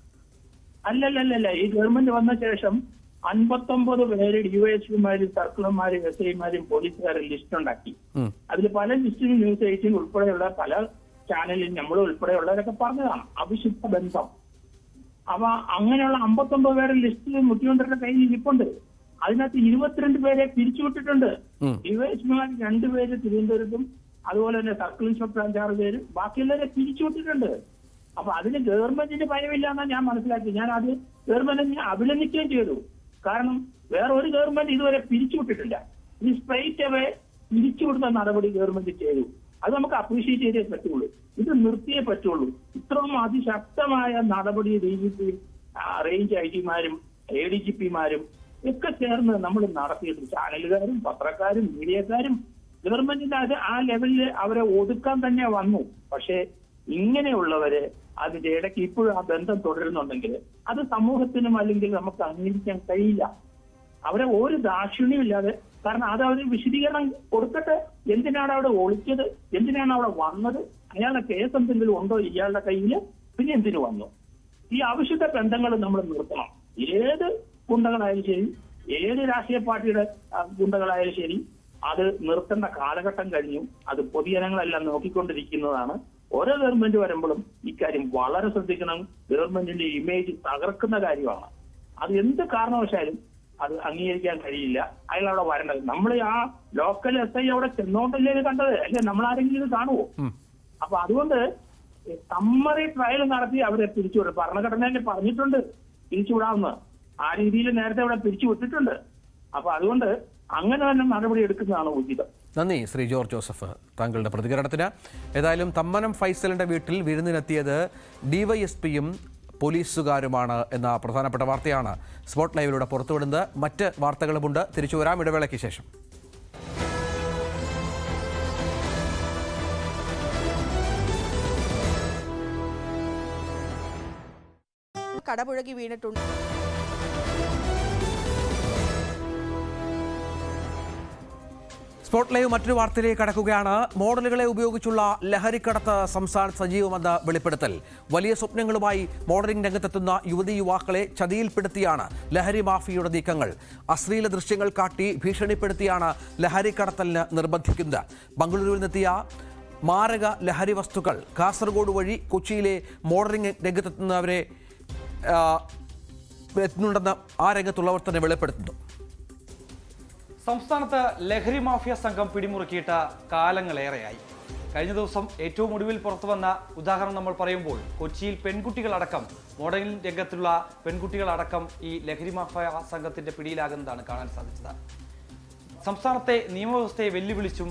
അല്ലല്ലല്ല ഈ ഗവൺമെന്റ് വന്ന ശേഷം അൻപത്തൊമ്പത് പേര് ഡിവൈഎസ്പിമാരും സർക്കിളർമാരും എസ് ഐമാരും പോലീസുകാരും ലിസ്റ്റ് ഉണ്ടാക്കി ഉം. അതിൽ പല ലിസ്റ്റിലും ന്യൂസ് എയ്റ്റീൻ ഉൾപ്പെടെയുള്ള പല ചാനലിൽ നമ്മൾ ഉൾപ്പെടെയുള്ളവരൊക്കെ പറഞ്ഞതാണ് അവിശുദ്ധ ബന്ധം അപ്പൊ അങ്ങനെയുള്ള അമ്പത്തൊമ്പത് പേരുടെ ലിസ്റ്റ് മുഖ്യമന്ത്രിയുടെ കയ്യിൽ ഇരിപ്പുണ്ട് അതിനകത്ത് ഇരുപത്തിരണ്ട് പേരെ പിരിച്ചുവിട്ടിട്ടുണ്ട് ഉം. ഡിവൈഎസ്പിമാർ രണ്ടുപേര് തിരുവനന്തപുരത്തും അതുപോലെ തന്നെ സർക്കിൾ ഇൻസ്പെക്ടർ അഞ്ചാറ് പേര് ബാക്കിയുള്ളവരെ പിരിച്ചുവിട്ടിട്ടുണ്ട് അപ്പൊ അതിന് ഗവൺമെന്റിന് ഭയമില്ല എന്നാണ് ഞാൻ മനസ്സിലാക്കി ഞാൻ അത് ഗവൺമെന്റിനെ അഭിനന്ദിക്കുകയും ചെയ്തു കാരണം വേറെ ഒരു ഗവൺമെന്റ് ഇതുവരെ പിരിച്ചുവിട്ടിട്ടില്ല ഈ സ്ട്രൈറ്റ് അവേ പിരിച്ചുവിടുന്ന നടപടി ഗവൺമെന്റ് ചെയ്തു അത് നമുക്ക് അപ്രീഷിയേറ്റ് ചെയ്തേ പറ്റുള്ളൂ ഇത് നിർത്തിയേ പറ്റുള്ളൂ ഇത്രയും അതിശക്തമായ നടപടി D G P range I ജിമാരും എ ഡി ജി പിമാരും ഒക്കെ ചേർന്ന് നമ്മൾ നടത്തിയിട്ട് ചാനലുകാരും പത്രക്കാരും മീഡിയക്കാരും ഗവൺമെന്റിന്റെ അത് ആ ലെവലിൽ അവരെ ഒതുക്കാൻ തന്നെ വന്നു പക്ഷേ ഇങ്ങനെയുള്ളവരെ അതിന്റെ ഇടയ്ക്ക് ഇപ്പോഴും ആ ബന്ധം തുടരുന്നുണ്ടെങ്കിൽ അത് സമൂഹത്തിനും അല്ലെങ്കിൽ നമുക്ക് അംഗീകരിക്കാൻ കഴിയില്ല അവരെ ഒരു ദാക്ഷിണ്യം ഇല്ലാതെ കാരണം അത് അവർ വിശദീകരണം കൊടുക്കട്ടെ എന്തിനാണ് അവിടെ ഒളിച്ചത് എന്തിനാണ് അവിടെ വന്നത് അയാളുടെ കേസ് എന്തെങ്കിലും ഉണ്ടോ ഇയാളുടെ കയ്യിൽ പിന്നെ എന്തിനു വന്നു ഈ ആവശ്യത്തെ ബന്ധങ്ങൾ നമ്മൾ നിർത്തണം ഏത് ഗുണ്ടകളായാലും ശരി ഏത് രാഷ്ട്രീയ പാർട്ടിയുടെ ആ, ഗുണ്ടകളായാലും ശരി അത് നിർത്തേണ്ട കാലഘട്ടം കഴിഞ്ഞു അത് പൊതുജനങ്ങളെല്ലാം നോക്കിക്കൊണ്ടിരിക്കുന്നതാണ് ഓരോ ഗവൺമെന്റ് വരുമ്പോഴും ഇക്കാര്യം വളരെ ശ്രദ്ധിക്കണം ഗവൺമെന്റിന്റെ ഇമേജ് തകർക്കുന്ന കാര്യമാണ് അത് എന്ത് കാരണവശാലും അത് അംഗീകരിക്കാൻ കഴിയില്ല അയാൾ അവിടെ വരേണ്ടത് നമ്മൾ ആ ലോക്കൽ എസ് ഐ അവിടെ ചെന്നോണ്ടല്ലേ ഇത് കണ്ടത് അല്ലെ നമ്മൾ ആരെങ്കിലും ഇത് കാണുമോ അപ്പൊ അതുകൊണ്ട് സമ്മറി ട്രയൽ നടത്തി അവരെ പിരിച്ചുവിടും ഭരണഘടനയിൽ പറഞ്ഞിട്ടുണ്ട് പിരിച്ചുവിടാമെന്ന് ആ രീതിയിൽ നേരത്തെ അവിടെ പിരിച്ചുവിട്ടിട്ടുണ്ട് അപ്പൊ അതുകൊണ്ട് അങ്ങനെ തന്നെ നടപടി എടുക്കുന്നതാണ് ഉചിതം നന്ദി ശ്രീ ജോർജ് ജോസഫ് താങ്കളുടെ പ്രതികരണത്തിന് ഏതായാലും തമ്മനം ഫൈസലിന്റെ വീട്ടിൽ വിരുന്നിനെത്തിയത് ഡിവൈഎസ്പിയും പോലീസുകാരുമാണ് എന്ന പ്രധാനപ്പെട്ട വാർത്തയാണ് സ്പോട്ട് ലൈവിലൂടെ പുറത്തുവിടുന്നത് മറ്റ് വാർത്തകളുമുണ്ട് തിരിച്ചു വരാം ഇടവേളയ്ക്ക് ശേഷം കടപുഴകി വീണിട്ടുണ്ട് സ്പോട്ട് ലൈവ് മറ്റൊരു വാർത്തയിലേക്ക് കടക്കുകയാണ് മോഡലുകളെ ഉപയോഗിച്ചുള്ള ലഹരിക്കടത്ത് സംസ്ഥാനത്ത് സജീവമെന്ന വെളിപ്പെടുത്തൽ വലിയ സ്വപ്നങ്ങളുമായി മോഡലിംഗ് രംഗത്തെത്തുന്ന യുവതി യുവാക്കളെ ചതിയിൽപ്പെടുത്തിയാണ് ലഹരി മാഫിയയുടെ നീക്കങ്ങൾ അശ്ലീല ദൃശ്യങ്ങൾ കാട്ടി ഭീഷണിപ്പെടുത്തിയാണ് ലഹരിക്കടത്തലിന് നിർബന്ധിക്കുന്നത് ബംഗളൂരുവിൽ നിന്നെത്തിയ മാരക ലഹരി വസ്തുക്കൾ കാസർഗോഡ് വഴി കൊച്ചിയിലെ മോഡലിംഗ് രംഗത്തെത്തുന്നവരെ ആ, എത്തുന്നുണ്ടെന്ന് ആ രംഗത്തുള്ളവർ തന്നെ വെളിപ്പെടുത്തുന്നു സംസ്ഥാനത്ത് ലഹരി മാഫിയ സംഘം പിടിമുറുക്കിയിട്ട് കാലങ്ങളേറെയായി കഴിഞ്ഞ ദിവസം ഏറ്റവും ഒടുവിൽ പുറത്തു വന്ന ഉദാഹരണം നമ്മൾ പറയുമ്പോൾ കൊച്ചിയിൽ പെൺകുട്ടികളടക്കം മോഡലിംഗ് രംഗത്തുള്ള പെൺകുട്ടികളടക്കം ഈ ലഹരി മാഫിയ സംഘത്തിന്റെ പിടിയിലാകുന്നതാണ് കാണാൻ സാധിച്ചത് സംസ്ഥാനത്തെ നിയമവ്യവസ്ഥയെ വെല്ലുവിളിച്ചും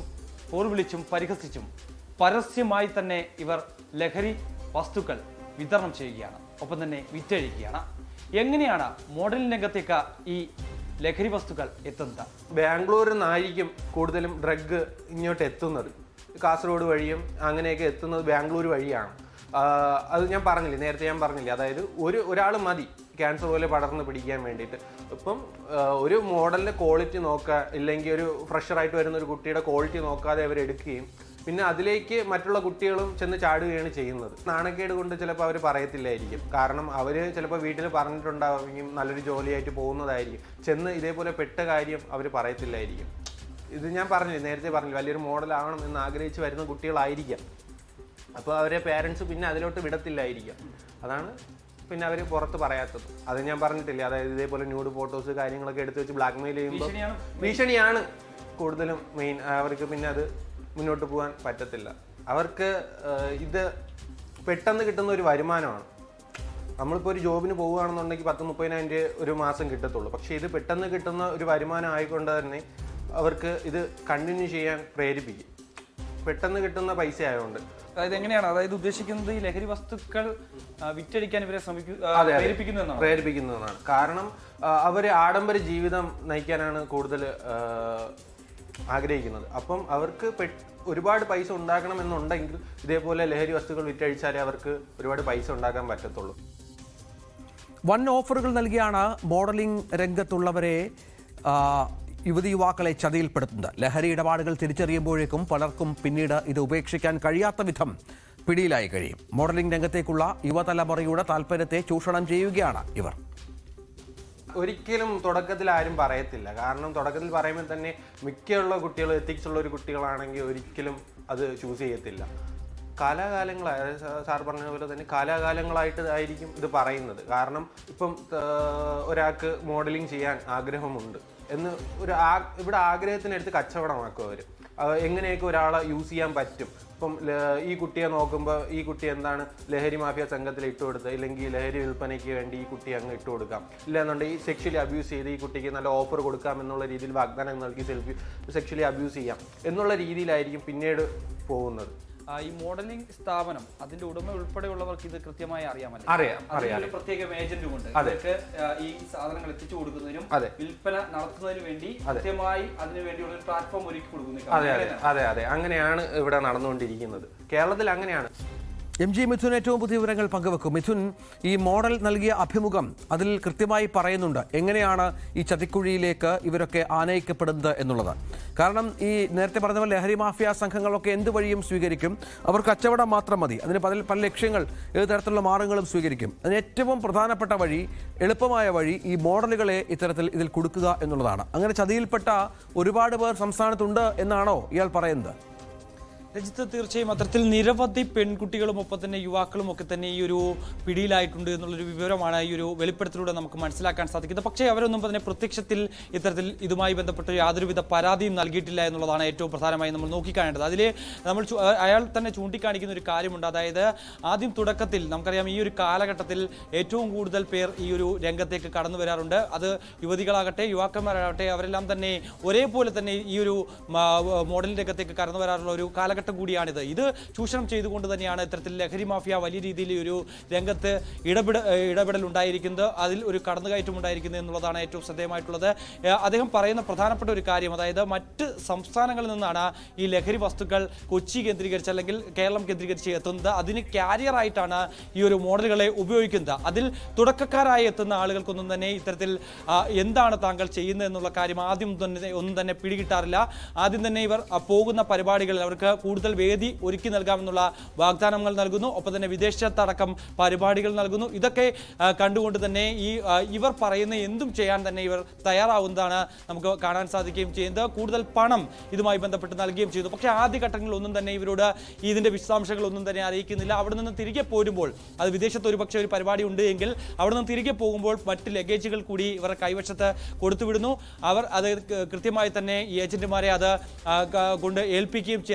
പോർവിളിച്ചും പരിഹസിച്ചും പരസ്യമായി തന്നെ ഇവർ ലഹരി വസ്തുക്കൾ വിതരണം ചെയ്യുകയാണ് ഒപ്പം തന്നെ വിറ്റഴിക്കുകയാണ് എങ്ങനെയാണ് മോഡലിംഗ് രംഗത്തേക്ക് ഈ ലഹരി വസ്തുക്കൾ എത്തുന്നത് ബാംഗ്ലൂരിൽ നിന്നായിരിക്കും കൂടുതലും ഡ്രഗ് ഇങ്ങോട്ട് എത്തുന്നത് കാസർഗോഡ് വഴിയും അങ്ങനെയൊക്കെ എത്തുന്നത് ബാംഗ്ലൂർ വഴിയാണ് ആ, അത് ഞാൻ പറഞ്ഞില്ലേ നേരത്തെ ഞാൻ പറഞ്ഞില്ലേ അതായത് ഒരു ഒരാൾ മതി ക്യാൻസർ പോലെ പടർന്ന് പിടിക്കാൻ വേണ്ടിയിട്ട് ഇപ്പം ആ, ഒരു മോഡലിൻ്റെ ക്വാളിറ്റി നോക്കുക ഇല്ലെങ്കിൽ ഒരു ഫ്രഷറായിട്ട് വരുന്ന ഒരു കുട്ടിയുടെ ക്വാളിറ്റി നോക്കാതെ അവർ എടുക്കുകയും പിന്നെ അതിലേക്ക് മറ്റുള്ള കുട്ടികളും ചെന്ന് ചാടുകയാണ് ചെയ്യുന്നത് നാണക്കേട് കൊണ്ട് ചിലപ്പോൾ അവർ പറയത്തില്ലായിരിക്കും കാരണം അവർ ചിലപ്പോൾ വീട്ടിൽ പറഞ്ഞിട്ടുണ്ടാവുമെങ്കിൽ നല്ലൊരു ജോലിയായിട്ട് പോകുന്നതായിരിക്കും ചെന്ന് ഇതേപോലെ പെട്ട കാര്യം അവർ പറയത്തില്ലായിരിക്കും ഇത് ഞാൻ പറഞ്ഞില്ലേ നേരത്തെ പറഞ്ഞില്ല വലിയൊരു മോഡലാവണം എന്ന് ആഗ്രഹിച്ച് വരുന്ന കുട്ടികളായിരിക്കാം അപ്പോൾ അവരെ പേരൻസ് പിന്നെ അതിലോട്ട് വിടത്തില്ലായിരിക്കാം അതാണ് പിന്നെ അവർ പുറത്ത് പറയാത്തത് അത് ഞാൻ പറഞ്ഞിട്ടില്ലേ അതായത് ഇതേപോലെ ന്യൂഡ് ഫോട്ടോസ് കാര്യങ്ങളൊക്കെ എടുത്ത് വെച്ച് ബ്ലാക്ക് മെയിൽ ചെയ്യുമ്പോൾ ഭീഷണിയാണ് ഭീഷണിയാണ് കൂടുതലും മെയിൻ അവർക്ക് പിന്നെ അത് മുന്നോട്ട് പോകാൻ പറ്റത്തില്ല അവർക്ക് ആഹ്, ഇത് പെട്ടെന്ന് കിട്ടുന്ന ഒരു വരുമാനമാണ് നമ്മളിപ്പോൾ ഒരു ജോബിന് പോവുകയാണെന്നുണ്ടെങ്കിൽ പത്ത് മുപ്പതിനായിരം രൂപ ഒരു മാസം കിട്ടത്തുള്ളൂ പക്ഷേ ഇത് പെട്ടെന്ന് കിട്ടുന്ന ഒരു വരുമാനം ആയിക്കൊണ്ട് തന്നെ അവർക്ക് ഇത് കണ്ടിന്യൂ ചെയ്യാൻ പ്രേരിപ്പിക്കും പെട്ടെന്ന് കിട്ടുന്ന പൈസ ആയതുകൊണ്ട് അതായത് എങ്ങനെയാണ് അതായത് ഉദ്ദേശിക്കുന്നത് ഈ ലഹരി വസ്തുക്കൾ ആ, വിറ്റഴിക്കാൻ ഇവരെ ശ്രമിക്കു ആ, അതെ, അതെ. പ്രേരിപ്പിക്കുന്നു എന്നാണ് പ്രേരിപ്പിക്കുന്നതാണ് കാരണം അവർ ആഡംബര ജീവിതം നയിക്കാനാണ് കൂടുതൽ ആഗ്രഹിക്കുന്നത് അപ്പം അവർക്ക് പെ- ഒരുപാട് പൈസ ഉണ്ടാക്കണം എന്നുണ്ടെങ്കിൽ ഇതേപോലെ ലഹരി വസ്തുക്കൾ വിറ്റഴിച്ചാലേ അവർക്ക് ഒരുപാട് പൈസ ഉണ്ടാക്കാൻ പറ്റത്തുള്ളൂ വൻ ഓഫറുകൾ നൽകിയാണ് മോഡലിംഗ് രംഗത്തുള്ളവരെ ആ, യുവതി യുവാക്കളെ ചതിയിൽപ്പെടുത്തുന്നത് ലഹരി ഇടപാടുകൾ തിരിച്ചറിയുമ്പോഴേക്കും പലർക്കും പിന്നീട് ഇത് ഉപേക്ഷിക്കാൻ കഴിയാത്ത വിധം പിടിയിലായി കഴിയും മോഡലിംഗ് രംഗത്തേക്കുള്ള യുവതലമുറയുടെ താല്പര്യത്തെ ചൂഷണം ചെയ്യുകയാണ് ഇവർ ഒരിക്കലും തുടക്കത്തിൽ ആരും പറയത്തില്ല കാരണം തുടക്കത്തിൽ പറയുമ്പോൾ തന്നെ മിക്കുള്ള കുട്ടികൾ എത്തിക്സ് ഉള്ള ഒരു കുട്ടികളാണെങ്കിൽ ഒരിക്കലും അത് ചൂസ് ചെയ്യത്തില്ല കാലാകാലങ്ങളായി അതായത് സാ- സാർ പറഞ്ഞ പോലെ തന്നെ കാലാകാലങ്ങളായിട്ട് ആയിരിക്കും ഇത് പറയുന്നത് കാരണം ഇപ്പം ആ, ഒരാൾക്ക് മോഡലിംഗ് ചെയ്യാൻ ആഗ്രഹമുണ്ട് എന്ന് ഒരു ആ ഇവിടെ ആഗ്രഹത്തിനടുത്ത് കച്ചവടമാക്കും അവർ എങ്ങനെയൊക്കെ ഒരാളെ യൂസ് ചെയ്യാൻ പറ്റും ഇപ്പം ല- ഈ കുട്ടിയെ നോക്കുമ്പോൾ ഈ കുട്ടി എന്താണ് ലഹരി മാഫിയ സംഘത്തിൽ ഇട്ട് കൊടുത്തത് ഇല്ലെങ്കിൽ ലഹരി വിൽപ്പനയ്ക്ക് വേണ്ടി ഈ കുട്ടി അങ്ങ് ഇട്ട് കൊടുക്കാം ഇല്ലാന്നുണ്ടെങ്കിൽ സെക്ഷലി അബ്യൂസ് ചെയ്ത് ഈ കുട്ടിക്ക് നല്ല ഓഫർ കൊടുക്കാം എന്നുള്ള രീതിയിൽ വാഗ്ദാനം നൽകി സെൽഫി സെക്ഷലി അബ്യൂസ് ചെയ്യാം എന്നുള്ള രീതിയിലായിരിക്കും പിന്നീട് പോകുന്നത് ആ, ഈ മോഡലിംഗ് സ്ഥാപനം അതിന്റെ ഉടമ ഉൾപ്പെടെയുള്ളവർക്ക് ഇത് കൃത്യമായി അറിയാമല്ലോ അറിയാം, അറിയാം. അതിനൊരു പ്രത്യേക ഏജന്റും ഉണ്ട് അതെ. ഇവർക്ക് ആ, ഈ സാധനങ്ങൾ എത്തിച്ചു കൊടുക്കുന്നതിനും അതെ. വിൽപ്പന നടത്തുന്നതിന് വേണ്ടി കൃത്യമായി അതിനു വേണ്ടിയുള്ള ഒരു പ്ലാറ്റ്ഫോം ഒരുക്കി കൊടുക്കുന്നു അതെ അതെ അതെ അതെ അങ്ങനെയാണ് ഇവിടെ നടന്നുകൊണ്ടിരിക്കുന്നത് കേരളത്തിൽ അങ്ങനെയാണ് എം ജി മിഥുൻ ഏറ്റവും പുതിയ വിവരങ്ങൾ പങ്കുവെക്കും മിഥുൻ ഈ മോഡൽ നൽകിയ അഭിമുഖം അതിൽ കൃത്യമായി പറയുന്നുണ്ട് എങ്ങനെയാണ് ഈ ചതിക്കുഴിയിലേക്ക് ഇവരൊക്കെ ആനയിക്കപ്പെടുന്നത് എന്നുള്ളത് കാരണം ഈ നേരത്തെ പറഞ്ഞ പോലെ ലഹരി മാഫിയ സംഘങ്ങളൊക്കെ എന്ത് വഴിയും സ്വീകരിക്കും അവർ കച്ചവടം മാത്രം മതി അതിന് പല പല ലക്ഷ്യങ്ങൾ ഏത് തരത്തിലുള്ള മാർഗങ്ങളും സ്വീകരിക്കും അതിന് ഏറ്റവും പ്രധാനപ്പെട്ട വഴി എളുപ്പമായ വഴി ഈ മോഡലുകളെ ഇത്തരത്തിൽ ഇതിൽ കൊടുക്കുക എന്നുള്ളതാണ് അങ്ങനെ ചതിയിൽപ്പെട്ട ഒരുപാട് പേർ സംസ്ഥാനത്തുണ്ട് എന്നാണോ ഇയാൾ പറയുന്നത് രജിത്ത് തീർച്ചയായും അത്തരത്തിൽ നിരവധി പെൺകുട്ടികളും ഒപ്പം തന്നെ യുവാക്കളും ഒക്കെ തന്നെ ഈ ഒരു പിടിയിലായിട്ടുണ്ട് എന്നുള്ളൊരു വിവരമാണ് ഈ ഒരു വെളിപ്പെടുത്തലൂടെ നമുക്ക് മനസ്സിലാക്കാൻ സാധിക്കുന്നത് പക്ഷേ അവരൊന്നും തന്നെ പ്രത്യക്ഷത്തിൽ ഇത്തരത്തിൽ ഇതുമായി ബന്ധപ്പെട്ട് യാതൊരുവിധ പരാതിയും നൽകിയിട്ടില്ല എന്നുള്ളതാണ് ഏറ്റവും പ്രധാനമായി നമ്മൾ നോക്കിക്കാണേണ്ടത് അതിൽ നമ്മൾ ചു- അയാൾ തന്നെ ചൂണ്ടിക്കാണിക്കുന്ന ഒരു കാര്യമുണ്ട് അതായത് ആദ്യം തുടക്കത്തിൽ നമുക്കറിയാം ഈ ഒരു കാലഘട്ടത്തിൽ ഏറ്റവും കൂടുതൽ പേർ ഈ ഒരു രംഗത്തേക്ക് കടന്നു വരാറുണ്ട് അത് യുവതികളാകട്ടെ യുവാക്കന്മാരാകട്ടെ അവരെല്ലാം തന്നെ ഒരേപോലെ തന്നെ ഈ ഒരു മ- മോഡൽ രംഗത്തേക്ക് കടന്നു വരാറുള്ള ഒരു കാലഘട്ടം കൂടിയാണിത് ഇത് ചൂഷണം ചെയ്തുകൊണ്ട് തന്നെയാണ് ഇത്തരത്തിൽ ലഹരി മാഫിയ വലിയ രീതിയിൽ ഈ ഒരു രംഗത്ത് ഇടപെട ഏഹ് ഇടപെടൽ ഉണ്ടായിരിക്കുന്നത് അതിൽ ഒരു കടന്നുകയറ്റം ഉണ്ടായിരിക്കുന്നത് എന്നുള്ളതാണ് ഏറ്റവും ശ്രദ്ധേയമായിട്ടുള്ളത് ഏഹ് അദ്ദേഹം പറയുന്ന പ്രധാനപ്പെട്ട ഒരു കാര്യം അതായത് മറ്റ് സംസ്ഥാനങ്ങളിൽ നിന്നാണ് ഈ ലഹരി വസ്തുക്കൾ കൊച്ചി കേന്ദ്രീകരിച്ച് അല്ലെങ്കിൽ കേരളം കേന്ദ്രീകരിച്ച് എത്തുന്നത് അതിന് കാരിയർ ആയിട്ടാണ് ഈ ഒരു മോഡലുകളെ ഉപയോഗിക്കുന്നത് അതിൽ തുടക്കക്കാരായി എത്തുന്ന ആളുകൾക്കൊന്നും തന്നെ ഇത്തരത്തിൽ ആ, എന്താണ് താങ്കൾ ചെയ്യുന്നത് എന്നുള്ള കാര്യം ആദ്യം തന്നെ ഒന്നും തന്നെ പിടികിട്ടാറില്ല ആദ്യം തന്നെ ഇവർ ആ, പോകുന്ന പരിപാടികളിൽ അവർക്ക് കൂടുതൽ വേദി ഒരുക്കി നൽകാമെന്നുള്ള വാഗ്ദാനങ്ങൾ നൽകുന്നു ഒപ്പം തന്നെ വിദേശത്തടക്കം പരിപാടികൾ നൽകുന്നു ഇതൊക്കെ ആ, കണ്ടുകൊണ്ട് തന്നെ ഈ ആ, ഇവർ പറയുന്ന എന്തും ചെയ്യാൻ തന്നെ ഇവർ തയ്യാറാവുന്നതാണ് നമുക്ക് കാണാൻ സാധിക്കുകയും ചെയ്യുന്നത് കൂടുതൽ പണം ഇതുമായി ബന്ധപ്പെട്ട് നൽകുകയും ചെയ്തു പക്ഷേ ആദ്യഘട്ടങ്ങളിൽ ഒന്നും തന്നെ ഇവരോട് ഇതിന്റെ വിശദാംശങ്ങൾ ഒന്നും തന്നെ അറിയിക്കുന്നില്ല അവിടെ നിന്ന് തിരികെ പോരുമ്പോൾ അത് വിദേശത്ത് ഒരുപക്ഷെ ഒരു പരിപാടി ഉണ്ട് എങ്കിൽ അവിടെ നിന്ന് തിരികെ പോകുമ്പോൾ മറ്റ് ലഗേജുകൾ കൂടി ഇവരുടെ കൈവശത്ത് കൊടുത്തുവിടുന്നു അവർ അത് ക- കൃത്യമായി തന്നെ ഈ ഏജന്റുമാരെ അത് ആ, ക- കൊണ്ട് ഏൽപ്പിക്കുകയും ചെയ്യാറാണ് പതിവ്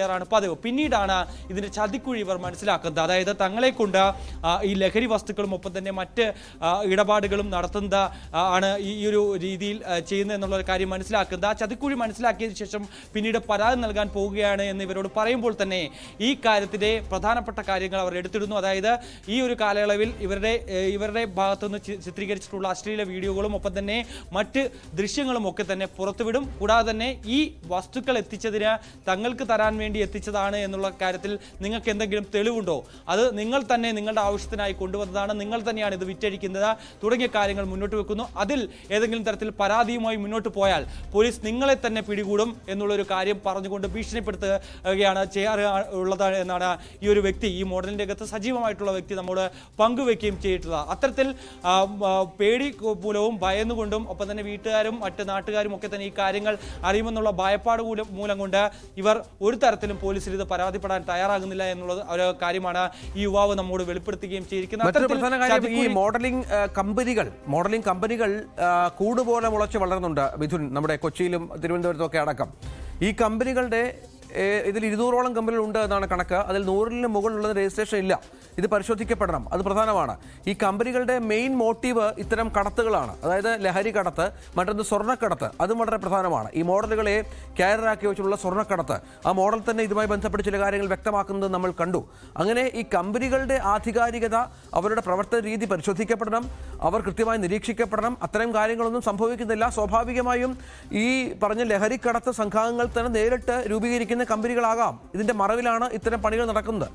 പതിവ് പിന്നീടാണ് ഇതിന്റെ ചതിക്കുഴി ഇവർ മനസ്സിലാക്കുന്നത് അതായത് തങ്ങളെ കൊണ്ട് ആ, ഈ ലഹരി വസ്തുക്കളും ഒപ്പം തന്നെ മറ്റ് ആ, ഇടപാടുകളും നടത്തുന്ന ആ, ആണ് ഈ ഈ ഒരു രീതിയിൽ ആ, ചെയ്യുന്നത് എന്നുള്ള ഒരു കാര്യം മനസ്സിലാക്കുന്നത് ആ ചതിക്കുഴി മനസ്സിലാക്കിയതിനു ശേഷം പിന്നീട് പരാതി നൽകാൻ പോവുകയാണ് എന്ന് ഇവരോട് പറയുമ്പോൾ തന്നെ ഈ കാര്യത്തിലെ പ്രധാനപ്പെട്ട കാര്യങ്ങൾ അവർ എടുത്തിടുന്നു അതായത് ഈ ഒരു കാലയളവിൽ ഇവരുടെ ഏഹ്, ഇവരുടെ ഭാഗത്തുനിന്ന് ചി- ചിത്രീകരിച്ചിട്ടുള്ള അശ്ലീല വീഡിയോകളും ഒപ്പം തന്നെ മറ്റ് ദൃശ്യങ്ങളും ഒക്കെ തന്നെ പുറത്തുവിടും കൂടാതെ തന്നെ ഈ വസ്തുക്കൾ എത്തിച്ചതിന് തങ്ങൾക്ക് തരാൻ വേണ്ടി എത്തിച്ചതാണ് എന്നുള്ള കാര്യത്തിൽ നിങ്ങൾക്ക് എന്തെങ്കിലും തെളിവുണ്ടോ അത് നിങ്ങൾ തന്നെ നിങ്ങളുടെ ആവശ്യത്തിനായി കൊണ്ടുവന്നതാണ് നിങ്ങൾ തന്നെയാണ് ഇത് വിറ്റഴിക്കുന്നത് തുടങ്ങിയ കാര്യങ്ങൾ മുന്നോട്ട് വെക്കുന്നു അതിൽ ഏതെങ്കിലും തരത്തിൽ പരാതിയുമായി മുന്നോട്ട് പോയാൽ പോലീസ് നിങ്ങളെ തന്നെ പിടികൂടും എന്നുള്ളൊരു കാര്യം പറഞ്ഞുകൊണ്ട് ഭീഷണിപ്പെടുത്തുകയാണ് ചെയ്യാറ് ഉള്ളത് എന്നാണ് ഈ ഒരു വ്യക്തി ഈ മോഡലിന്റെ അകത്ത് സജീവമായിട്ടുള്ള വ്യക്തി നമ്മോട് പങ്കുവെക്കുകയും ചെയ്തിട്ടുള്ളത് അത്തരത്തിൽ ആ, ആ, പേടി മൂലവും ഭയന്നുകൊണ്ടും ഒപ്പം തന്നെ വീട്ടുകാരും മറ്റ് നാട്ടുകാരും ഒക്കെ തന്നെ ഈ കാര്യങ്ങൾ അറിയുമെന്നുള്ള ഭയപ്പാട് മൂലം മൂലം കൊണ്ട് ഇവർ ഒരു തരത്തിലും പോലീസിൽ ഇത് പരാതിപ്പെടാൻ തയ്യാറാകുന്നില്ല എന്നുള്ളത് ഒരു കാര്യമാണ് ഈ യുവാവ് നമ്മോട് വെളിപ്പെടുത്തുകയും ചെയ്തിരിക്കുന്നത് മറ്റൊരു അത്തരത്തിൽ പ്രധാന കാര്യം ഈ ചതിക്കുഴി- മോഡലിംഗ് ആ, കമ്പനികൾ മോഡലിംഗ് കമ്പനികൾ ആ, കൂടുപോലെ മുളച്ച് വളർന്നുണ്ട് മിഥുൻ നമ്മുടെ കൊച്ചിയിലും തിരുവനന്തപുരത്തും ഒക്കെ അടക്കം ഈ കമ്പനികളുടെ ഏ, ഇതിൽ ഇരുന്നൂറോളം കമ്പനികൾ ഉണ്ട് എന്നാണ് കണക്ക് അതിൽ നൂറിന് മുകളിലുള്ളത് രജിസ്ട്രേഷൻ ഇല്ല ഇത് പരിശോധിക്കപ്പെടണം അത് പ്രധാനമാണ് ഈ കമ്പനികളുടെ മെയിൻ മോട്ടീവ് ഇത്തരം കടത്തുകളാണ് അതായത് ലഹരി കടത്ത് മറ്റൊന്ന് സ്വർണ്ണക്കടത്ത് അതും വളരെ പ്രധാനമാണ് ഈ മോഡലുകളെ ക്യാരറാക്കി വെച്ചുള്ള സ്വർണ്ണക്കടത്ത് ആ മോഡൽ തന്നെ ഇതുമായി ബന്ധപ്പെട്ട് ചില കാര്യങ്ങൾ വ്യക്തമാക്കുന്നത് നമ്മൾ കണ്ടു അങ്ങനെ ഈ കമ്പനികളുടെ ആധികാരികത അവരുടെ പ്രവർത്തന രീതി പരിശോധിക്കപ്പെടണം അവർ കൃത്യമായി നിരീക്ഷിക്കപ്പെടണം അത്തരം കാര്യങ്ങളൊന്നും സംഭവിക്കുന്നില്ല സ്വാഭാവികമായും ഈ പറഞ്ഞ ലഹരിക്കടത്ത് സംഘങ്ങൾ തന്നെ നേരിട്ട് രൂപീകരിക്കുന്ന കമ്പനികളാകാം ഇതിന്റെ മറവിലാണ് ഇത്തരം പണികൾ നടക്കുന്നത്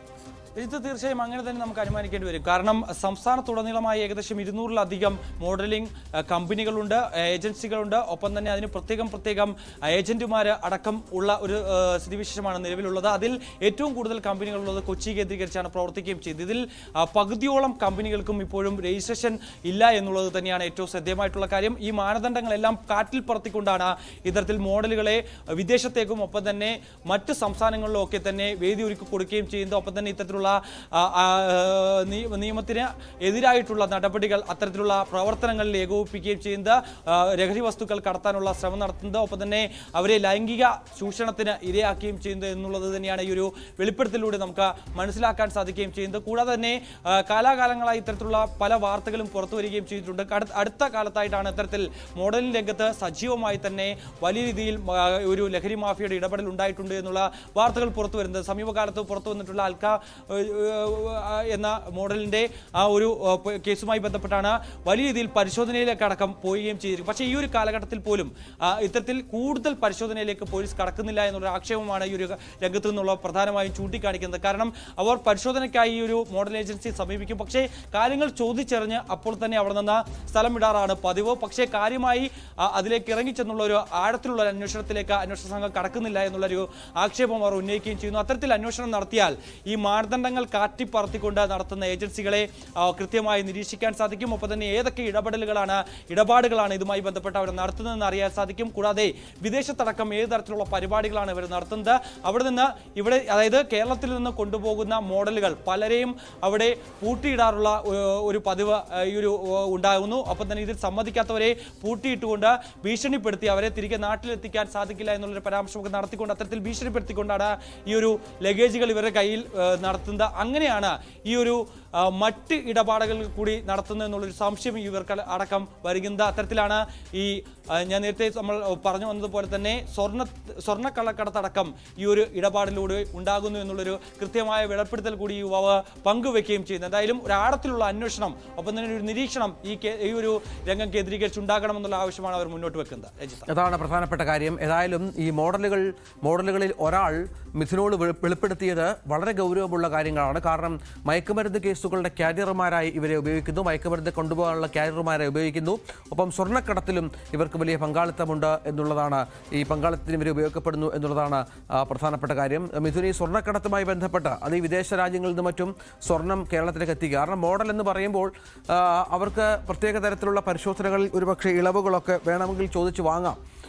ഇത് തീർച്ചയായും അങ്ങനെ തന്നെ നമുക്ക് അനുമാനിക്കേണ്ടി വരും കാരണം സംസ്ഥാനത്തുടനീളമായി ഏകദേശം ഇരുന്നൂറിലധികം മോഡലിംഗ് അഹ്, കമ്പനികളുണ്ട് അഹ്, ഏജൻസികളുണ്ട് ഒപ്പം തന്നെ അതിന് പ്രത്യേകം പ്രത്യേകം ഏജന്റുമാർ അടക്കം ഉള്ള ഒരു അഹ്, സ്ഥിതിവിശേഷമാണ് നിലവിലുള്ളത് അതിൽ ഏറ്റവും കൂടുതൽ കമ്പനികളുള്ളത് കൊച്ചി കേന്ദ്രീകരിച്ചാണ് പ്രവർത്തിക്കുകയും ചെയ്തത് ഇതിൽ അഹ്, പകുതിയോളം കമ്പനികൾക്കും ഇപ്പോഴും രജിസ്ട്രേഷൻ ഇല്ല എന്നുള്ളത് തന്നെയാണ് ഏറ്റവും ശ്രദ്ധേയമായിട്ടുള്ള കാര്യം ഈ മാനദണ്ഡങ്ങളെല്ലാം കാറ്റിൽ പറത്തിക്കൊണ്ടാണ് ഇത്തരത്തിൽ മോഡലുകളെ വിദേശത്തേക്കും ഒപ്പം തന്നെ മറ്റ് സംസ്ഥാനങ്ങളിലും ഒക്കെ തന്നെ വേദി ഒരുക്കി കൊടുക്കുകയും ചെയ്യുന്നത് ഒപ്പം തന്നെ ഇത്തരത്തിലുള്ള ആ, ആ, നീ- നിയമത്തിന് എതിരായിട്ടുള്ള നടപടികൾ അത്തരത്തിലുള്ള പ്രവർത്തനങ്ങളിൽ ഏകോപിപ്പിക്കുകയും ചെയ്യുന്നത് ആ, ലഹരി വസ്തുക്കൾ കടത്താനുള്ള ശ്രമം നടത്തുന്നത് ഒപ്പം തന്നെ അവരെ ലൈംഗിക ചൂഷണത്തിന് ഇരയാക്കുകയും ചെയ്യുന്നത് എന്നുള്ളത് തന്നെയാണ് ഈ ഒരു വെളിപ്പെടുത്തലിലൂടെ നമുക്ക് മനസ്സിലാക്കാൻ സാധിക്കുകയും ചെയ്യുന്നത് കൂടാതെ തന്നെ ആ, കാലാകാലങ്ങളായി ഇത്തരത്തിലുള്ള പല വാർത്തകളും പുറത്തു വരികയും ചെയ്തിട്ടുണ്ട് കട- അടുത്ത കാലത്തായിട്ടാണ് ഇത്തരത്തിൽ മോഡലിംഗ് രംഗത്ത് സജീവമായി തന്നെ വലിയ രീതിയിൽ ആ, ഒരു ലഹരി മാഫിയയുടെ ഇടപെടൽ ഉണ്ടായിട്ടുണ്ട് എന്നുള്ള വാർത്തകൾ പുറത്തു വരുന്നത് സമീപകാലത്ത് പുറത്തു വന്നിട്ടുള്ള അൽക്ക ഏഹ്, ഏഹ്, എന്ന മോഡലിന്റെ ആ ഒരു ഏഹ്, പ- കേസുമായി ബന്ധപ്പെട്ടാണ് വലിയ രീതിയിൽ പരിശോധനയിലേക്ക് അടക്കം പോവുകയും ചെയ്തിരിക്കും പക്ഷേ ഈ ഒരു കാലഘട്ടത്തിൽ പോലും ആ, ഇത്തരത്തിൽ കൂടുതൽ പരിശോധനയിലേക്ക് പോലീസ് കടക്കുന്നില്ല എന്നുള്ള ആക്ഷേപമാണ് ഈ ഒരു രംഗത്ത് നിന്നുള്ള പ്രധാനമായും ചൂണ്ടിക്കാണിക്കുന്നത് കാരണം അവർ പരിശോധനയ്ക്കായി ഈ ഒരു മോഡൽ ഏജൻസി സമീപിക്കും പക്ഷേ കാര്യങ്ങൾ ചോദിച്ചറിഞ്ഞ് അപ്പോൾ തന്നെ അവിടെ നിന്ന് സ്ഥലം വിടാറാണ് പതിവ് പക്ഷേ കാര്യമായി ആ, അതിലേക്ക് ഇറങ്ങിച്ചെന്നുള്ള ഒരു ആഴത്തിലുള്ള ഒരു അന്വേഷണത്തിലേക്ക് അന്വേഷണ സംഘം കടക്കുന്നില്ല എന്നുള്ളൊരു ആക്ഷേപം അവർ ഉന്നയിക്കുകയും ചെയ്യുന്നു അത്തരത്തിൽ അന്വേഷണം നടത്തിയാൽ ഈ മാനദണ്ഡങ്ങൾ കാറ്റിപ്പറത്തിക്കൊണ്ട് നടത്തുന്ന ഏജൻസികളെ ആ, കൃത്യമായി നിരീക്ഷിക്കാൻ സാധിക്കും ഒപ്പം തന്നെ ഏതൊക്കെ ഇടപെടലുകളാണ് ഇടപാടുകളാണ് ഇതുമായി ബന്ധപ്പെട്ട് അവർ നടത്തുന്നതെന്ന് അറിയാൻ സാധിക്കും കൂടാതെ വിദേശത്തടക്കം ഏത് തരത്തിലുള്ള പരിപാടികളാണ് ഇവർ നടത്തുന്നത് അവിടെ നിന്ന് ഇവിടെ അതായത് കേരളത്തിൽ നിന്ന് കൊണ്ടുപോകുന്ന മോഡലുകൾ പലരെയും അവിടെ പൂട്ടിയിടാറുള്ള ഒരു- ഒരു പതിവ് ആ, ഈ ഒരു ആ, ഉണ്ടാകുന്നു ഒപ്പം തന്നെ ഇതിൽ സമ്മതിക്കാത്തവരെ പൂട്ടിയിട്ടുകൊണ്ട് ഭീഷണിപ്പെടുത്തി അവരെ തിരികെ നാട്ടിലെത്തിക്കാൻ സാധിക്കില്ല എന്നുള്ളൊരു പരാമർശമൊക്കെ നടത്തിക്കൊണ്ട് അത്തരത്തിൽ ഭീഷണിപ്പെടുത്തിക്കൊണ്ടാണ് ഈ ഒരു ലഗേജുകൾ ഇവരുടെ കയ്യിൽ ആ, നടത്തുന്നത് അങ്ങനെയാണ് ഈ ഒരു ആ, മറ്റ് ഇടപാടുകൾ കൂടി നടത്തുന്നത് എന്നുള്ളൊരു സംശയം ഇവർക്ക് അടക്കം വരുന്നത് അത്തരത്തിലാണ് ഈ ആ, ഞാൻ നേരത്തെ നമ്മൾ പറഞ്ഞു വന്നതുപോലെ തന്നെ സ്വർണ്ണ സ്വർണ്ണക്കള്ളക്കടത്തടക്കം ഈ ഒരു ഇടപാടിലൂടെ ഉണ്ടാകുന്നു എന്നുള്ളൊരു കൃത്യമായ വെളിപ്പെടുത്തൽ കൂടി ഈ യുവാവ് പങ്കുവെക്കുകയും ചെയ്യുന്നു എന്തായാലും ഒരു ആഴത്തിലുള്ള അന്വേഷണം ഒപ്പം തന്നെ ഒരു നിരീക്ഷണം ഈ കേ- ഈ ഒരു രംഗം കേന്ദ്രീകരിച്ചുണ്ടാകണമെന്നുള്ള ആവശ്യമാണ് അവർ മുന്നോട്ട് വെക്കുന്നത് രജിത അതാണ് പ്രധാനപ്പെട്ട കാര്യം ഏതായാലും ഈ മോഡലുകൾ മോഡലുകളിൽ ഒരാൾ മിഥുനോട് വെളി- വെളിപ്പെടുത്തിയത് വളരെ ഗൗരവമുള്ള കാര്യങ്ങളാണ് കാരണം മയക്കുമരുന്ന് കേസുകളുടെ ക്യാരിയർമാരായി ഇവരെ ഉപയോഗിക്കുന്നു മയക്കുമരുന്ന് കൊണ്ടുപോകാനുള്ള ക്യാരിയർമാരായി ഉപയോഗിക്കുന്നു ഒപ്പം സ്വർണ്ണക്കടത്തിലും ഇവർക്ക് വലിയ പങ്കാളിത്തമുണ്ട് എന്നുള്ളതാണ് ഈ പങ്കാളിത്തത്തിന് ഇവർ ഉപയോഗപ്പെടുന്നു എന്നുള്ളതാണ് ആ, പ്രധാനപ്പെട്ട കാര്യം മിഥുൻ ഈ സ്വർണ്ണക്കടത്തുമായി ബന്ധപ്പെട്ട് അത് ഈ വിദേശ രാജ്യങ്ങളിൽ നിന്ന് മറ്റും സ്വർണം കേരളത്തിലേക്ക് എത്തിക്കുക കാരണം മോഡൽ എന്ന് പറയുമ്പോൾ ആ, അവർക്ക് പ്രത്യേക തരത്തിലുള്ള പരിശോധനകളിൽ ഒരുപക്ഷെ ഇളവുകളൊക്കെ വേണമെങ്കിൽ ചോദിച്ചു വാങ്ങാം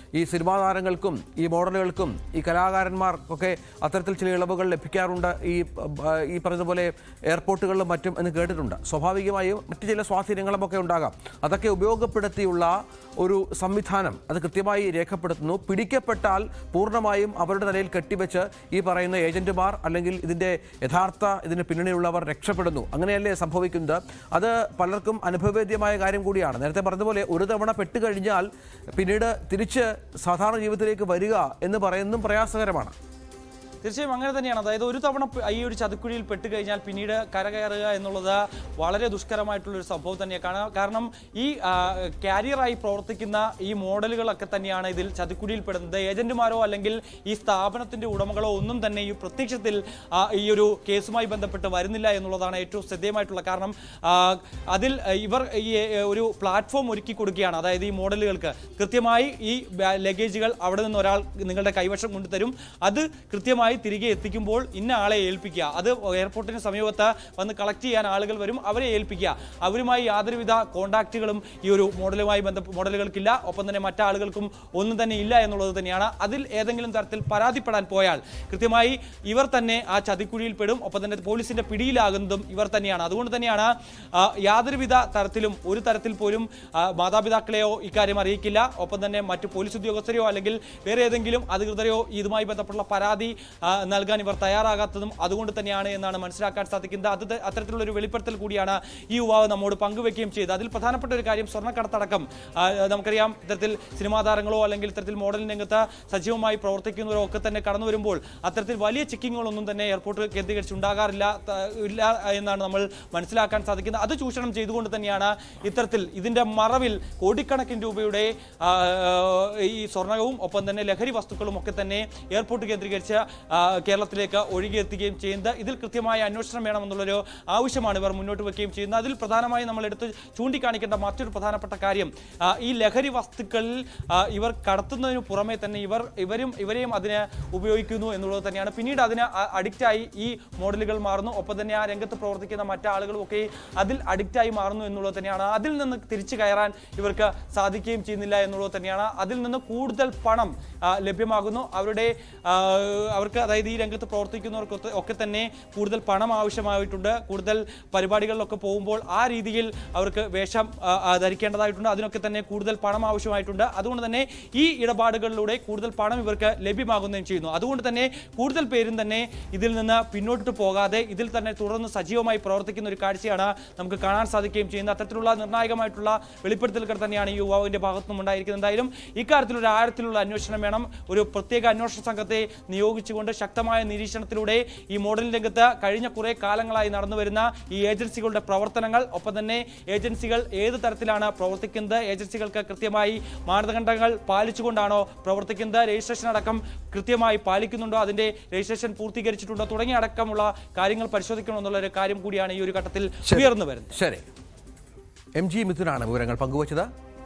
ഈ സിനിമാ താരങ്ങൾക്കും ഈ മോഡലുകൾക്കും ഈ കലാകാരന്മാർക്കൊക്കെ അത്തരത്തിൽ ചില ഇളവുകൾ ലഭിക്കാറുണ്ട് ഈ ആ, ഈ പറഞ്ഞതുപോലെ എയർപോർട്ടുകളിലും മറ്റും എന്ന് കേട്ടിട്ടുണ്ട് സ്വാഭാവികമായും മറ്റു ചില സ്വാധീനങ്ങളും ഒക്കെ ഉണ്ടാകാം അതൊക്കെ ഉപയോഗപ്പെടുത്തിയുള്ള ഒരു സംവിധാനം അത് കൃത്യമായി രേഖപ്പെടുത്തുന്നു പിടിക്കപ്പെട്ടാൽ പൂർണ്ണമായും അവരുടെ നിലയിൽ കെട്ടിവെച്ച് ഈ പറയുന്ന ഏജന്റുമാർ അല്ലെങ്കിൽ ഇതിന്റെ യഥാർത്ഥ ഇതിന് പിന്നണിയുള്ളവർ രക്ഷപ്പെടുന്നു അങ്ങനെയല്ലേ സംഭവിക്കുന്നത് അത് പലർക്കും അനുഭവവേദ്യമായ കാര്യം കൂടിയാണ് നേരത്തെ പറഞ്ഞതുപോലെ ഒരു തവണ പെട്ടുകഴിഞ്ഞാൽ പിന്നീട് തിരിച്ച് സാധാരണ ജീവിതത്തിലേക്ക് വരിക എന്ന് പറയുന്നതും പ്രയാസകരമാണ് തീർച്ചയായും അങ്ങനെ തന്നെയാണ് അതായത് ഒരു തവണ പ- ഈ ഒരു ചതുക്കുഴിയിൽ പെട്ട് കഴിഞ്ഞാൽ പിന്നീട് കരകയറുക എന്നുള്ളത് വളരെ ദുഷ്കരമായിട്ടുള്ള ഒരു സംഭവം തന്നെയാണ് കാരണം- കാരണം ഈ ആ, കാരിയറായി പ്രവർത്തിക്കുന്ന ഈ മോഡലുകളൊക്കെ തന്നെയാണ് ഇതിൽ ചതുക്കുഴിയിൽ പെടുന്നത് ഏജന്റുമാരോ അല്ലെങ്കിൽ ഈ സ്ഥാപനത്തിന്റെ ഉടമകളോ ഒന്നും തന്നെ ഈ പ്രത്യക്ഷത്തിൽ ആ, ഈ ഒരു കേസുമായി ബന്ധപ്പെട്ട് വരുന്നില്ല എന്നുള്ളതാണ് ഏറ്റവും ശ്രദ്ധേയമായിട്ടുള്ള കാരണം ആ, അതിൽ ഇവർ ഈ ഏ, ഒരു പ്ലാറ്റ്ഫോം ഒരുക്കി കൊടുക്കുകയാണ് അതായത് ഈ മോഡലുകൾക്ക് കൃത്യമായി ഈ ബാ- ലഗേജുകൾ അവിടെ നിന്ന് ഒരാൾ നിങ്ങളുടെ കൈവശം കൊണ്ടുതരും അത് കൃത്യമായി തിരികെ എത്തിക്കുമ്പോൾ ഇന്ന ആളെ ഏൽപ്പിക്കുക അത് എയർപോർട്ടിന് സമീപത്ത് വന്ന് കളക്ട് ചെയ്യാൻ ആളുകൾ വരും അവരെ ഏൽപ്പിക്കുക അവരുമായി യാതൊരുവിധ കോണ്ടാക്റ്റുകളും ഈ ഒരു മോഡലുമായി ബന്ധ മോഡലുകൾക്കില്ല ഒപ്പം തന്നെ മറ്റാളുകൾക്കും ഒന്നും തന്നെ ഇല്ല എന്നുള്ളത് തന്നെയാണ് അതിൽ ഏതെങ്കിലും തരത്തിൽ പരാതിപ്പെടാൻ പോയാൽ കൃത്യമായി ഇവർ തന്നെ ആ ചതിക്കുഴിയിൽ പെടും ഒപ്പം തന്നെ പോലീസിന്റെ പിടിയിലാകുന്നതും ഇവർ തന്നെയാണ് അതുകൊണ്ട് തന്നെയാണ് ആ, യാതൊരുവിധ തരത്തിലും ഒരു തരത്തിൽ പോലും ആ, മാതാപിതാക്കളെയോ ഇക്കാര്യം അറിയിക്കില്ല ഒപ്പം തന്നെ മറ്റു പോലീസ് ഉദ്യോഗസ്ഥരെയോ അല്ലെങ്കിൽ വേറെ ഏതെങ്കിലും അധികൃതരെയോ ഇതുമായി ബന്ധപ്പെട്ടുള്ള പരാതി ആ, നൽകാൻ ഇവർ തയ്യാറാകാത്തതും അതുകൊണ്ട് തന്നെയാണ് എന്നാണ് മനസ്സിലാക്കാൻ സാധിക്കുന്നത് അത് ത- അത്തരത്തിലുള്ള ഒരു വെളിപ്പെടുത്തൽ കൂടിയാണ് ഈ യുവാവ് നമ്മോട് പങ്കുവെക്കുകയും ചെയ്തത് അതിൽ പ്രധാനപ്പെട്ട ഒരു കാര്യം സ്വർണ്ണക്കടത്തടക്കം ആ, നമുക്കറിയാം ഇത്തരത്തിൽ സിനിമാ താരങ്ങളോ അല്ലെങ്കിൽ ഇത്തരത്തിൽ മോഡലിംഗ് രംഗത്ത് സജീവമായി പ്രവർത്തിക്കുന്നവരോ ഒക്കെ തന്നെ കടന്നു വരുമ്പോൾ അത്തരത്തിൽ വലിയ ചെക്കിങ്ങുകളൊന്നും തന്നെ എയർപോർട്ട് കേന്ദ്രീകരിച്ച് ഉണ്ടാകാറില്ല ത- ഇല്ല എന്നാണ് നമ്മൾ മനസ്സിലാക്കാൻ സാധിക്കുന്നത് അത് ചൂഷണം ചെയ്തുകൊണ്ട് തന്നെയാണ് ഇത്തരത്തിൽ ഇതിന്റെ മറവിൽ കോടിക്കണക്കിന് രൂപയുടെ ആ, ഈ സ്വർണവും ഒപ്പം തന്നെ ലഹരി വസ്തുക്കളും ഒക്കെ തന്നെ എയർപോർട്ട് കേന്ദ്രീകരിച്ച് ആ, കേരളത്തിലേക്ക് ഒഴുകിയെത്തുകയും ചെയ്യുന്നത് ഇതിൽ കൃത്യമായ അന്വേഷണം വേണമെന്നുള്ളൊരു ആവശ്യമാണ് ഇവർ മുന്നോട്ട് വെക്കുകയും ചെയ്യുന്നത് അതിൽ പ്രധാനമായും നമ്മൾ എടുത്ത് ചൂണ്ടിക്കാണിക്കേണ്ട മറ്റൊരു പ്രധാനപ്പെട്ട കാര്യം ആ, ഈ ലഹരി വസ്തുക്കളിൽ ആ, ഇവർ കടത്തുന്നതിന് പുറമെ തന്നെ ഇവർ ഇവരും ഇവരെയും അതിന് ഉപയോഗിക്കുന്നു എന്നുള്ളത് തന്നെയാണ് പിന്നീട് അതിന് അഡിക്റ്റായി ഈ മോഡലുകൾ മാറുന്നു ഒപ്പം തന്നെ ആ രംഗത്ത് പ്രവർത്തിക്കുന്ന മറ്റാളുകളും ഒക്കെ അതിൽ അഡിക്റ്റായി മാറുന്നു എന്നുള്ളത് തന്നെയാണ് അതിൽ നിന്ന് തിരിച്ചു കയറാൻ ഇവർക്ക് സാധിക്കുകയും ചെയ്യുന്നില്ല എന്നുള്ളത് തന്നെയാണ് അതിൽ നിന്ന് കൂടുതൽ പണം ആ, ലഭ്യമാകുന്നു അവരുടെ ആ, അവർക്ക് അതായത് ഈ രംഗത്ത് പ്രവർത്തിക്കുന്നവർക്ക് ഒത്ത- ഒക്കെ തന്നെ കൂടുതൽ പണം ആവശ്യമായിട്ടുണ്ട് കൂടുതൽ പരിപാടികളിലൊക്കെ പോകുമ്പോൾ ആ രീതിയിൽ അവർക്ക് വേഷം ആ, ആ, ധരിക്കേണ്ടതായിട്ടുണ്ട് അതിനൊക്കെ തന്നെ കൂടുതൽ പണം ആവശ്യമായിട്ടുണ്ട് അതുകൊണ്ട് തന്നെ ഈ ഇടപാടുകളിലൂടെ കൂടുതൽ പണം ഇവർക്ക് ലഭ്യമാകുകയും ചെയ്യുന്നു അതുകൊണ്ട് തന്നെ കൂടുതൽ പേരും തന്നെ ഇതിൽ നിന്ന് പിന്നോട്ട് പോകാതെ ഇതിൽ തന്നെ തുടർന്ന് സജീവമായി പ്രവർത്തിക്കുന്ന ഒരു കാഴ്ചയാണ് നമുക്ക് കാണാൻ സാധിക്കുകയും ചെയ്യുന്നത് അത്തരത്തിലുള്ള നിർണായകമായിട്ടുള്ള വെളിപ്പെടുത്തലുകൾ തന്നെയാണ് ഈ യുവാവിന്റെ ഭാഗത്തു നിന്നും ഉണ്ടായിരിക്കുന്നത് എന്തായാലും ഇക്കാര്യത്തിൽ ഒരു ആഴത്തിലുള്ള അന്വേഷണം വേണം ഒരു പ്രത്യേക അന്വേഷണ സംഘത്തെ നിയോഗിച്ചുകൊണ്ട് ശക്തമായ നിരീക്ഷണത്തിലൂടെ ഈ മോഡലിംഗ് രംഗത്ത് കഴിഞ്ഞ കുറെ കാലങ്ങളായി നടന്നു വരുന്ന ഈ ഏജൻസികളുടെ പ്രവർത്തനങ്ങൾ ഒപ്പം തന്നെ ഏജൻസികൾ ഏത് തരത്തിലാണ് പ്രവർത്തിക്കുന്നത് ഏജൻസികൾക്ക് കൃത്യമായി മാനദണ്ഡങ്ങൾ പാലിച്ചുകൊണ്ടാണോ പ്രവർത്തിക്കുന്നത് രജിസ്ട്രേഷൻ അടക്കം കൃത്യമായി പാലിക്കുന്നുണ്ടോ അതിന്റെ രജിസ്ട്രേഷൻ പൂർത്തീകരിച്ചിട്ടുണ്ടോ തുടങ്ങിയ അടക്കമുള്ള കാര്യങ്ങൾ പരിശോധിക്കണമെന്നുള്ള ഒരു കാര്യം കൂടിയാണ് ഈ ഒരു ഘട്ടത്തിൽ ഉയർന്നു വരുന്നത് ശരി എം ജി മിഥുനാണ് വിവരങ്ങൾ പങ്കുവച്ചത്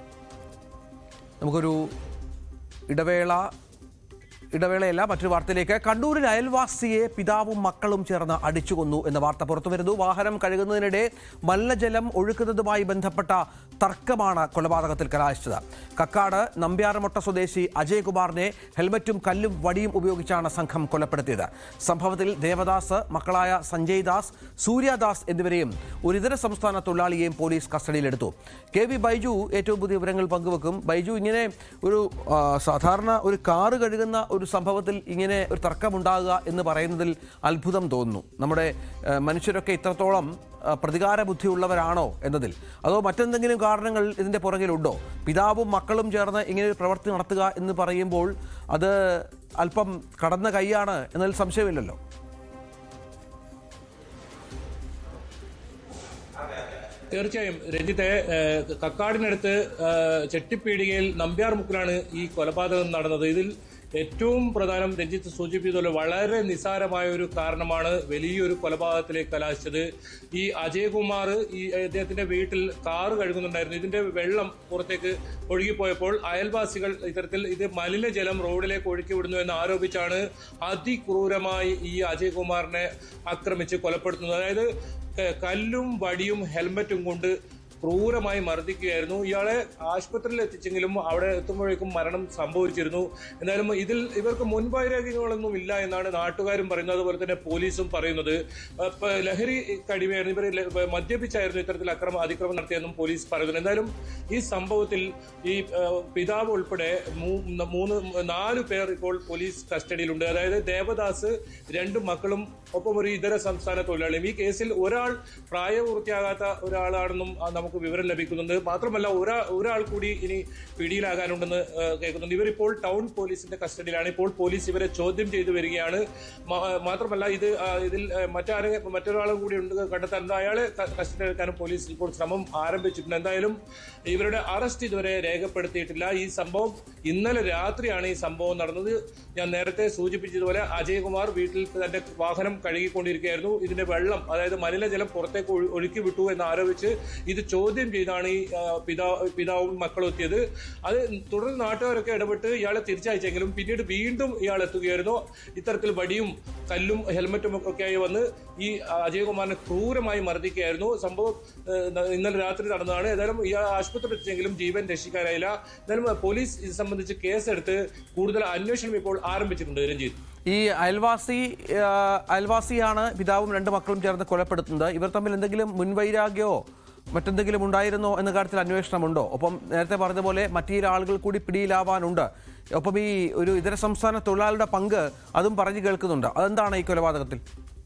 നമുക്കൊരു ഇടവേള ഇടവേളയല്ല മറ്റൊരു വാർത്തയിലേക്ക് കണ്ണൂരിൽ അയൽവാസിയെ പിതാവും മക്കളും ചേർന്ന് അടിച്ചുകൊന്നു എന്ന വാർത്ത പുറത്തുവരുന്നു വാഹനം കഴുകുന്നതിനിടെ മല്ലജലം ഒഴുക്കുന്നതുമായി ബന്ധപ്പെട്ട തർക്കമാണ് കൊലപാതകത്തിൽ കലാശിച്ചത് കക്കാട് നമ്പ്യാറമൊട്ട സ്വദേശി അജയ്കുമാറിനെ ഹെൽമറ്റും കല്ലും വടിയും ഉപയോഗിച്ചാണ് സംഘം കൊലപ്പെടുത്തിയത് സംഭവത്തിൽ ദേവദാസ് മക്കളായ സഞ്ജയ് ദാസ് സൂര്യദാസ് എന്നിവരെയും ഒരു ഇതര സംസ്ഥാന തൊഴിലാളിയെയും പോലീസ് കസ്റ്റഡിയിലെടുത്തു കെ വി ബൈജു ഏറ്റവും പുതിയ വിവരങ്ങൾ പങ്കുവെക്കും ബൈജു ഇങ്ങനെ ഒരു ആ, സാധാരണ ഒരു കാറ് കഴുകുന്ന ഒരു സംഭവത്തിൽ ഇങ്ങനെ ഒരു തർക്കമുണ്ടാകുക എന്ന് പറയുന്നതിൽ അത്ഭുതം തോന്നുന്നു നമ്മുടെ ആ, മനുഷ്യരൊക്കെ ഇത്രത്തോളം ആ, പ്രതികാര ബുദ്ധിയുള്ളവരാണോ എന്നതിൽ അതോ മറ്റെന്തെങ്കിലും കാരണങ്ങൾ ഇതിന്റെ പുറകിലുണ്ടോ പിതാവും മക്കളും ചേർന്ന് ഇങ്ങനെ ഒരു പ്രവൃത്തി നടത്തുക എന്ന് പറയുമ്പോൾ അത് അല്പം കടന്ന കൈയാണ് എന്നതിൽ സംശയമില്ലല്ലോ തീർച്ചയായും രഞ്ജിത്തെ ഏഹ്, കക്കാടിനടുത്ത് ഏഹ്, ചെട്ടിപ്പീടികയിൽ നമ്പ്യാർ മുക്കിലാണ് ഈ കൊലപാതകം നടന്നത് ഇതിൽ ഏറ്റവും പ്രധാനം രഞ്ജിത്ത് സൂചിപ്പിച്ചതുപോലെ വളരെ നിസാരമായ ഒരു കാരണമാണ് വലിയൊരു കൊലപാതകത്തിലേക്ക് കലാശിച്ചത് ഈ അജയകുമാർ ഈ അദ്ദേഹത്തിന്റെ വീട്ടിൽ കാറ് കഴുകുന്നുണ്ടായിരുന്നു ഇതിന്റെ വെള്ളം പുറത്തേക്ക് ഒഴുകിപ്പോയപ്പോൾ അയൽവാസികൾ ഇത്തരത്തിൽ ഇത് മലിനജലം റോഡിലേക്ക് ഒഴുക്കി വിടുന്നു എന്ന് ആരോപിച്ചാണ് അതിക്രൂരമായി ഈ അജയകുമാറിനെ ആക്രമിച്ച് കൊലപ്പെടുത്തുന്നത് അതായത് ക- കല്ലും വടിയും ഹെൽമറ്റും കൊണ്ട് ക്രൂരമായി മർദ്ദിക്കുകയായിരുന്നു ഇയാളെ ആശുപത്രിയിൽ എത്തിച്ചെങ്കിലും അവിടെ എത്തുമ്പോഴേക്കും മരണം സംഭവിച്ചിരുന്നു എന്തായാലും ഇതിൽ ഇവർക്ക് മുൻവൈരാഗ്യങ്ങളൊന്നും ഇല്ല എന്നാണ് നാട്ടുകാരും പറയുന്നത് അതുപോലെ തന്നെ പോലീസും പറയുന്നത് അപ്പൊ ലഹരി കടിമയായിരുന്നു ഇവർ ല- മദ്യപിച്ചായിരുന്നു ഇത്തരത്തിൽ അക്രമം അതിക്രമം നടത്തിയെന്നും പോലീസ് പറയുന്നു എന്തായാലും ഈ സംഭവത്തിൽ ഈ ആ, പിതാവ് ഉൾപ്പെടെ മൂ- മൂന്ന് നാല് പേർ ഇപ്പോൾ പോലീസ് കസ്റ്റഡിയിലുണ്ട് അതായത് ദേവദാസ് രണ്ട് മക്കളും ഒപ്പം ഒരു ഇതര സംസ്ഥാന തൊഴിലാളിയും ഈ കേസിൽ ഒരാൾ പ്രായപൂർത്തിയാകാത്ത ഒരാളാണെന്നും ആ, നമുക്ക് വിവരം ലഭിക്കുന്നുണ്ട് മാത്രമല്ല ഒരാ ഒരാൾ കൂടി ഇനി പിടിയിലാകാനുണ്ടെന്ന് ആ, കേൾക്കുന്നുണ്ട് ഇവരിപ്പോൾ ടൗൺ പോലീസിന്റെ കസ്റ്റഡിയിലാണ് ഇപ്പോൾ പോലീസ് ഇവരെ ചോദ്യം ചെയ്തു വരികയാണ് മാ- മാത്രമല്ല ഇത് ആ, ഇതിൽ ആ, മറ്റാരെ മറ്റൊരാളും കൂടി ഉണ്ട് കണ്ടെത്താൻ എന്താ അയാളെ ക- കസ്റ്റഡി എടുക്കാനും പോലീസ് ഇപ്പോൾ ശ്രമം ആരംഭിച്ചിട്ടുണ്ട് എന്തായാലും ഇവരുടെ അറസ്റ്റ് ഇതുവരെ രേഖപ്പെടുത്തിയിട്ടില്ല ഈ സംഭവം ഇന്നലെ രാത്രിയാണ് ഈ സംഭവം നടന്നത് ഞാൻ നേരത്തെ സൂചിപ്പിച്ചതുപോലെ അജയ്കുമാർ വീട്ടിൽ തന്റെ വാഹനം കഴുകിക്കൊണ്ടിരിക്കുകയായിരുന്നു ഇതിന്റെ വെള്ളം അതായത് മലിനജലം പുറത്തേക്ക് ഒഴു- ഒഴുക്കി വിട്ടു എന്ന് ആരോപിച്ച് ഇത് ചോദ്യം ചെയ്താണ് ഈ ആ, പിതാ- പിതാവും മക്കളും എത്തിയത് അത് തുടർന്ന് നാട്ടുകാരൊക്കെ ഇടപെട്ട് ഇയാളെ തിരിച്ചയച്ചെങ്കിലും പിന്നീട് വീണ്ടും ഇയാൾ എത്തുകയായിരുന്നു ഇത്തരത്തിൽ വടിയും കല്ലും ഹെൽമറ്റും ഒക്കെ ആയി വന്ന് ഈ അജയകുമാറിനെ ക്രൂരമായി മർദ്ദിക്കുകയായിരുന്നു സംഭവം ഏഹ്, ഇന്നലെ രാത്രി നടന്നതാണ് ഏതായാലും ഇയാൾ ആശുപത്രിയിൽ എത്തിച്ചെങ്കിലും ജീവൻ രക്ഷിക്കാനായില്ല എന്തായാലും പോലീസ് ഇത് സംബന്ധിച്ച് കേസെടുത്ത് കൂടുതൽ അന്വേഷണം ഇപ്പോൾ ആരംഭിച്ചിട്ടുണ്ട് രഞ്ജിത്ത് ഈ അയൽവാസി ആ, അയൽവാസിയാണ് പിതാവും രണ്ട് മക്കളും ചേർന്ന് കൊലപ്പെടുത്തുന്നത് ഇവർ തമ്മിൽ എന്തെങ്കിലും മുൻവൈരാഗ്യമോ മറ്റെന്തെങ്കിലും ഉണ്ടായിരുന്നോ എന്ന കാര്യത്തിൽ അന്വേഷണമുണ്ടോ ഒപ്പം നേരത്തെ പറഞ്ഞ പോലെ മറ്റു ആളുകൾ കൂടി പിടിയിലാവാനുണ്ട് ഒപ്പം ഈ ഒരു ഇതര സംസ്ഥാന തൊഴിലാളിയുടെ പങ്ക് അതും പറഞ്ഞു കേൾക്കുന്നുണ്ട് അതെന്താണ് ഈ കൊലപാതകത്തിൽ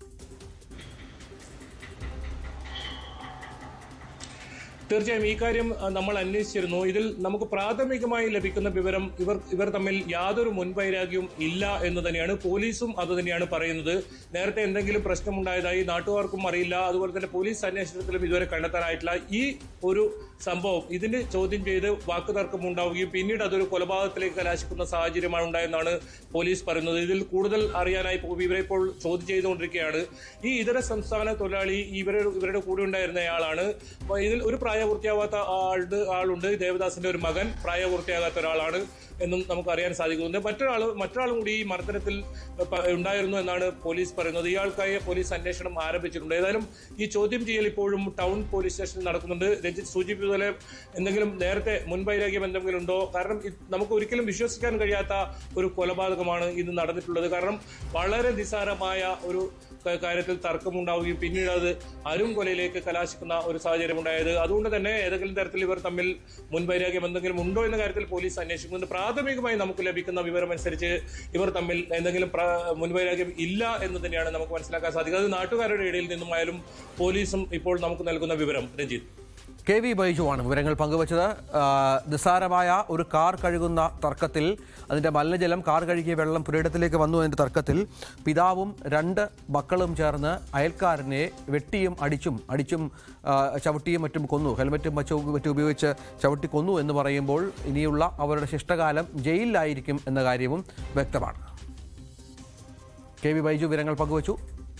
തീർച്ചയായും ഈ കാര്യം അഹ്, നമ്മൾ അന്വേഷിച്ചിരുന്നു ഇതിൽ നമുക്ക് പ്രാഥമികമായി ലഭിക്കുന്ന വിവരം ഇവർ ഇവർ തമ്മിൽ യാതൊരു മുൻവൈരാഗ്യവും ഇല്ല എന്ന് തന്നെയാണ് പോലീസും അത് തന്നെയാണ് പറയുന്നത് നേരത്തെ എന്തെങ്കിലും പ്രശ്നമുണ്ടായതായി നാട്ടുകാർക്കും അറിയില്ല അതുപോലെ തന്നെ പോലീസ് അന്വേഷണത്തിലും ഇതുവരെ കണ്ടെത്താനായിട്ടില്ല ഈ ഒരു സംഭവം ഇതിന് ചോദ്യം ചെയ്ത് വാക്കുതർക്കം ഉണ്ടാവുകയും പിന്നീട് അതൊരു കൊലപാതകത്തിലേക്ക് കലാശിക്കുന്ന സാഹചര്യമാണ് ഉണ്ടായെന്നാണ് പോലീസ് പറയുന്നത് ഇതിൽ കൂടുതൽ അറിയാനായി പോ- ഇവരെ ഇപ്പോൾ ചോദ്യം ചെയ്തുകൊണ്ടിരിക്കുകയാണ് ഈ ഇതര സംസ്ഥാന തൊഴിലാളി ഇവരുടെ ഇവരുടെ കൂടെ ഉണ്ടായിരുന്നയാളാണ് അപ്പൊ ഇതിൽ ഒരു പ്രായപൂർത്തിയാവാത്ത ആളുടെ ആളുണ്ട് ദേവദാസിന്റെ ഒരു മകൻ പ്രായപൂർത്തിയാകാത്ത ഒരാളാണ് എന്നും നമുക്ക് അറിയാൻ സാധിക്കുന്നുണ്ട് മറ്റൊരാൾ മറ്റൊരാളും കൂടി ഈ മർദ്ദനത്തിൽ പ- ഉണ്ടായിരുന്നു എന്നാണ് പോലീസ് പറയുന്നത് ഇയാൾക്കായി പോലീസ് അന്വേഷണം ആരംഭിച്ചിട്ടുണ്ട് ഏതായാലും ഈ ചോദ്യം ചെയ്യൽ ഇപ്പോഴും ടൗൺ പോലീസ് സ്റ്റേഷനിൽ നടക്കുന്നുണ്ട് രഞ്ജിത്ത് സൂചിപ്പിച്ചതുപോലെ എന്തെങ്കിലും നേരത്തെ മുൻവൈരാഗ്യം എന്തെങ്കിലും ഉണ്ടോ കാരണം ഇത് നമുക്ക് ഒരിക്കലും വിശ്വസിക്കാൻ കഴിയാത്ത ഒരു കൊലപാതകമാണ് ഇന്ന് നടന്നിട്ടുള്ളത് കാരണം വളരെ നിസ്സാരമായ ഒരു ക- കാര്യത്തിൽ തർക്കമുണ്ടാവുകയും പിന്നീട് അത് അരും കൊലയിലേക്ക് കലാശിക്കുന്ന ഒരു സാഹചര്യം ഉണ്ടായത് അതുകൊണ്ട് തന്നെ ഏതെങ്കിലും തരത്തിൽ ഇവർ തമ്മിൽ മുൻവൈരാഗ്യം എന്തെങ്കിലും ഉണ്ടോ എന്ന കാര്യത്തിൽ പോലീസ് അന്വേഷിക്കുന്നുണ്ട് പ്രാഥമികമായി നമുക്ക് ലഭിക്കുന്ന വിവരം അനുസരിച്ച് ഇവർ തമ്മിൽ എന്തെങ്കിലും പ്ര- മുൻവൈരാഗ്യം ഇല്ല എന്ന് തന്നെയാണ് നമുക്ക് മനസ്സിലാക്കാൻ സാധിക്കുക അത് നാട്ടുകാരുടെ ഇടയിൽ നിന്നുമായാലും പോലീസും ഇപ്പോൾ നമുക്ക് നൽകുന്ന വിവരം രഞ്ജിത്ത് കെ വി ബൈജുവാണ് വിവരങ്ങൾ പങ്കുവച്ചത് ആ, നിസ്സാരമായ ഒരു കാർ കഴുകുന്ന തർക്കത്തിൽ അതിൻ്റെ മലിനജലം കാർ കഴുകിയ വെള്ളം പുരയിടത്തിലേക്ക് വന്നു എന്നതിൻ്റെ തർക്കത്തിൽ പിതാവും രണ്ട് മക്കളും ചേർന്ന് അയൽക്കാരനെ വെട്ടിയും അടിച്ചും അടിച്ചും ആ, ചവിട്ടിയും മറ്റും കൊന്നു ഹെൽമറ്റും മറ്റും മറ്റും ഉപയോഗിച്ച് ചവിട്ടി കൊന്നു എന്ന് പറയുമ്പോൾ ഇനിയുള്ള അവരുടെ ശിഷ്ടകാലം ജയിലിലായിരിക്കും എന്ന കാര്യവും വ്യക്തമാണ് കെ വി ബൈജു വിവരങ്ങൾ പങ്കുവച്ചു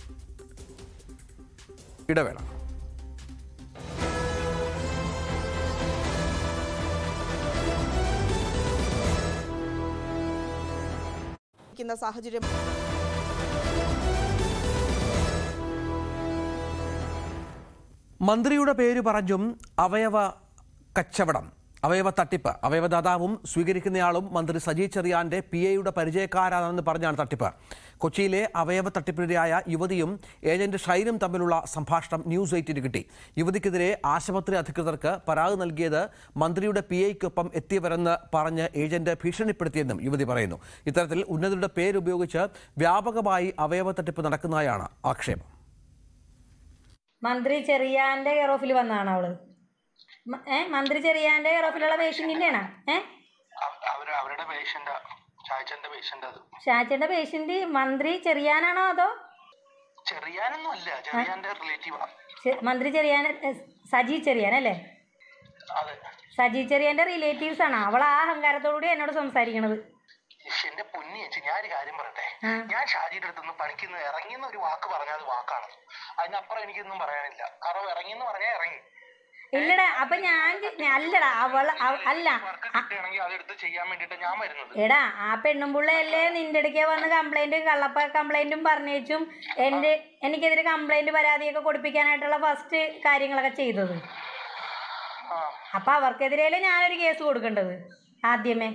ഇടവേള ക്കുന്ന സാഹചര്യം മന്ത്രിയുടെ പേര് പറഞ്ഞും അവയവ കച്ചവടം അവയവ തട്ടിപ്പ് അവയവദാതാവും സ്വീകരിക്കുന്നയാളും മന്ത്രി സജി ചെറിയാന്റെ പി എയുടെ പരിചയക്കാരാണെന്ന് പറഞ്ഞാണ് തട്ടിപ്പ് കൊച്ചിയിലെ അവയവ തട്ടിപ്പിനിരയായ യുവതിയും ഏജന്റ് ഷൈനും തമ്മിലുള്ള സംഭാഷണം ന്യൂസ് എയ്റ്റിന് കിട്ടി യുവതിക്കെതിരെ ആശുപത്രി അധികൃതർക്ക് പരാതി നൽകിയത് മന്ത്രിയുടെ പി എയ്ക്കൊപ്പം എത്തിയവരെന്ന് പറഞ്ഞ് ഏജന്റ് ഭീഷണിപ്പെടുത്തിയെന്നും യുവതി പറയുന്നു ഇത്തരത്തിൽ ഉന്നതരുടെ പേരുപയോഗിച്ച് വ്യാപകമായി അവയവ തട്ടിപ്പ് നടക്കുന്നതായാണ് ആക്ഷേപം മന്ത്രി ചെറിയാന്റെ കെയർ ഓഫിൽ വന്നതാണ് അവള് മ- ഏ മന്ത്രി ചെറിയാന്റെ കെയർ ഓഫിലുള്ള പേഷ്യന്റിന്റെ ആണോ ഏ അവര് അവരുടെ പേഷ്യന്റ് ചായച്ചന്റെ പേഷ്യന്റ് അത് ഷാച്ചന്റെ പേഷ്യന്റ് മന്ത്രി ചെറിയാനാണോ അതോ ചെറിയാനൊന്നും അല്ല ചെറിയാന്റെ റിലേറ്റീവാ ചെ- മന്ത്രി ചെറിയാൻ ഏ, സജി ചെറിയാൻ അല്ലേ അതെ സജി ചെറിയാന്റെ റിലേറ്റീവ്സ് ആണ് അവൾ ആ അഹങ്കാരത്തോടുകൂടി എന്നോട് സംസാരിക്കണത് ഇശ്ശ്, എന്റെ പൊന്നി ചേച്ചി ഞാൻ ഒരു കാര്യം പറയട്ടെ ആ. ഞാൻ ഷാജിയുടെ അടുത്തുനിന്ന് പണിക്കുന്ന ഇറങ്ങിയെന്ന് ഒരു വാക്ക് പറഞ്ഞാൽ അത് വാക്കാണ് അതിനപ്പുറം എനിക്കൊന്നും പറയാനില്ല കാരണം ഇറങ്ങിയെന്ന് പറഞ്ഞാൽ ഇറങ്ങി ഇല്ലടാ അപ്പൊ ഞാൻ ചെ- അല്ലടാ അവൾ അവ- അല്ല വർക്ക് അ- കിട്ടുകയാണെങ്കിൽ അതെടുത്ത് ചെയ്യാൻ വേണ്ടിട്ട് ഞാൻ വരുന്നത് എടാ ആ പെണ്ണുമ്പുള്ളയല്ലേ നിന്റെ അടുക്കേ വന്ന് കംപ്ലൈന്റും കള്ളപ്പ കംപ്ലൈന്റും പറഞ്ഞേച്ചും എന്റെ എനിക്കെതിരെ കംപ്ലൈന്റ് പരാതിയൊക്കെ കൊടുപ്പിക്കാനായിട്ടുള്ള ഫസ്റ്റ് കാര്യങ്ങളൊക്കെ ചെയ്തത് അപ്പൊ അവർക്കെതിരെയല്ലേ ഞാനൊരു കേസ് കൊടുക്കേണ്ടത് ആദ്യമേ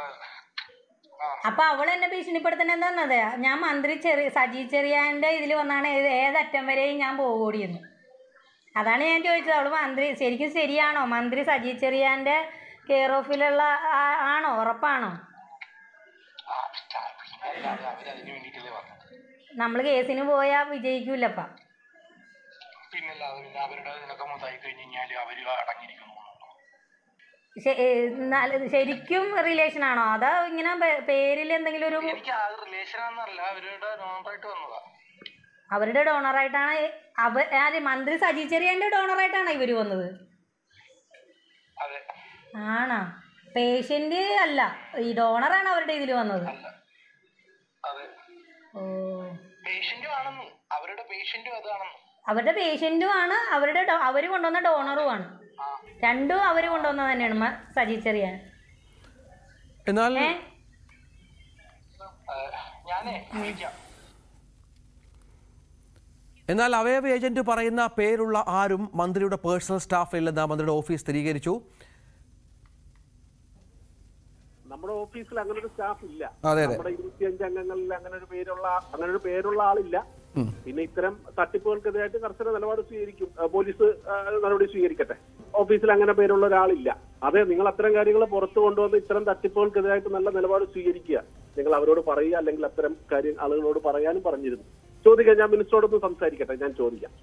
അപ്പൊ അവൾ എന്നെ ഭീഷണിപ്പെടുത്തണ എന്താന്നത് ഞാൻ മന്ത്രി ചെറിയ സജി ചെറിയാന്റെ ഇതിൽ വന്നാണ് ഏത് ഏതറ്റം വരെയും ഞാൻ പോകൂടിയെന്ന് അതാണ് ഞാൻ ചോദിച്ചത് അവള് മന്ത്രി ശരിക്കും ശരിയാണോ മന്ത്രി സജി ചെറിയാന്റെ കെയർ ഓഫിലുള്ള ആ- ആണോ ഉറപ്പാണോ അല്ലാതെ അവരതിന് വേണ്ടിയിട്ടല്ലേ വന്നത് നമ്മൾ കേസിന് പോയാ വിജയിക്കൂലപ്പ പിന്നല്ലാതെ പിന്നെ അവരുടെ ഇതിനൊക്കെ മൊത്തമായി കഴിഞ്ഞ് കഴിഞ്ഞാൽ അവര് അടങ്ങിയിരിക്കുന്നു ശ- ഏ, നല്ല- ശരിക്കും റിലേഷൻ ആണോ അതോ ഇങ്ങനെ പേ- പേരിൽ എന്തെങ്കിലും ഒരു എനിക്ക് ആ റിലേഷൻ ആണെന്നല്ല അവരുടെ നോമ്പറായിട്ട് വന്നതാ അവരുടെ ഡോണറായിട്ടാണ് അവ ആര് മന്ത്രി സജി ചെറിയാന്റെ ഡോണറായിട്ടാണ് ഇവര് വന്നത് അതെ ആണോ പേഷ്യന്റ് അല്ല ഈ ഡോണറാണ് അവരുടെ ഇതിൽ വന്നത് അതെ ഓ പേഷ്യന്റും ആണെന്ന് അവരുടെ പേഷ്യന്റും അതാണെന്ന് അവരുടെ പേഷ്യന്റും ആണ് അവരുടെ ഡോ- അവര് കൊണ്ടുവന്ന ഡോണറും ആണ് രണ്ടും അവര് കൊണ്ടുവന്നത് തന്നെയാണ് മ- സജി ചെറിയാൻ എന്നാൽ ഏ ഞാനേ വിളിക്കാം എന്നാൽ അവയവ ഏജന്റ് പറയുന്ന പേരുള്ള ആരും മന്ത്രിയുടെ പേഴ്സണൽ സ്റ്റാഫില്ലെന്ന് മന്ത്രിയുടെ ഓഫീസ് സ്ഥിരീകരിച്ചു നമ്മുടെ ഓഫീസിൽ അങ്ങനെ ഒരു സ്റ്റാഫ് ഇല്ല അതെ, അതെ. നമ്മുടെ ഇരുപത്തിയഞ്ച് അംഗങ്ങളിൽ അങ്ങനെ ഒരു പേരുള്ള അങ്ങനെ ഒരു പേരുള്ള ആളില്ല പിന്നെ ഇത്തരം തട്ടിപ്പുകൾക്കെതിരായിട്ട് കർശന നിലപാട് സ്വീകരിക്കും ആ, പോലീസ് ആ, നടപടി സ്വീകരിക്കട്ടെ ഓഫീസിൽ അങ്ങനെ പേരുള്ള ഒരാളില്ല അതെ നിങ്ങൾ അത്തരം കാര്യങ്ങൾ പുറത്തു കൊണ്ടുവന്ന് ഇത്തരം തട്ടിപ്പുകൾക്കെതിരായിട്ട് നല്ല നിലപാട് സ്വീകരിക്കുക നിങ്ങൾ അവരോട് പറയുക അല്ലെങ്കിൽ അത്തരം കാര്യം ആളുകളോട് പറയാനും പറഞ്ഞിരുന്നു ചോദിക്കാം ഞാൻ മിനിസ്റ്ററോടൊന്ന് സംസാരിക്കട്ടെ ഞാൻ ചോദിക്കാം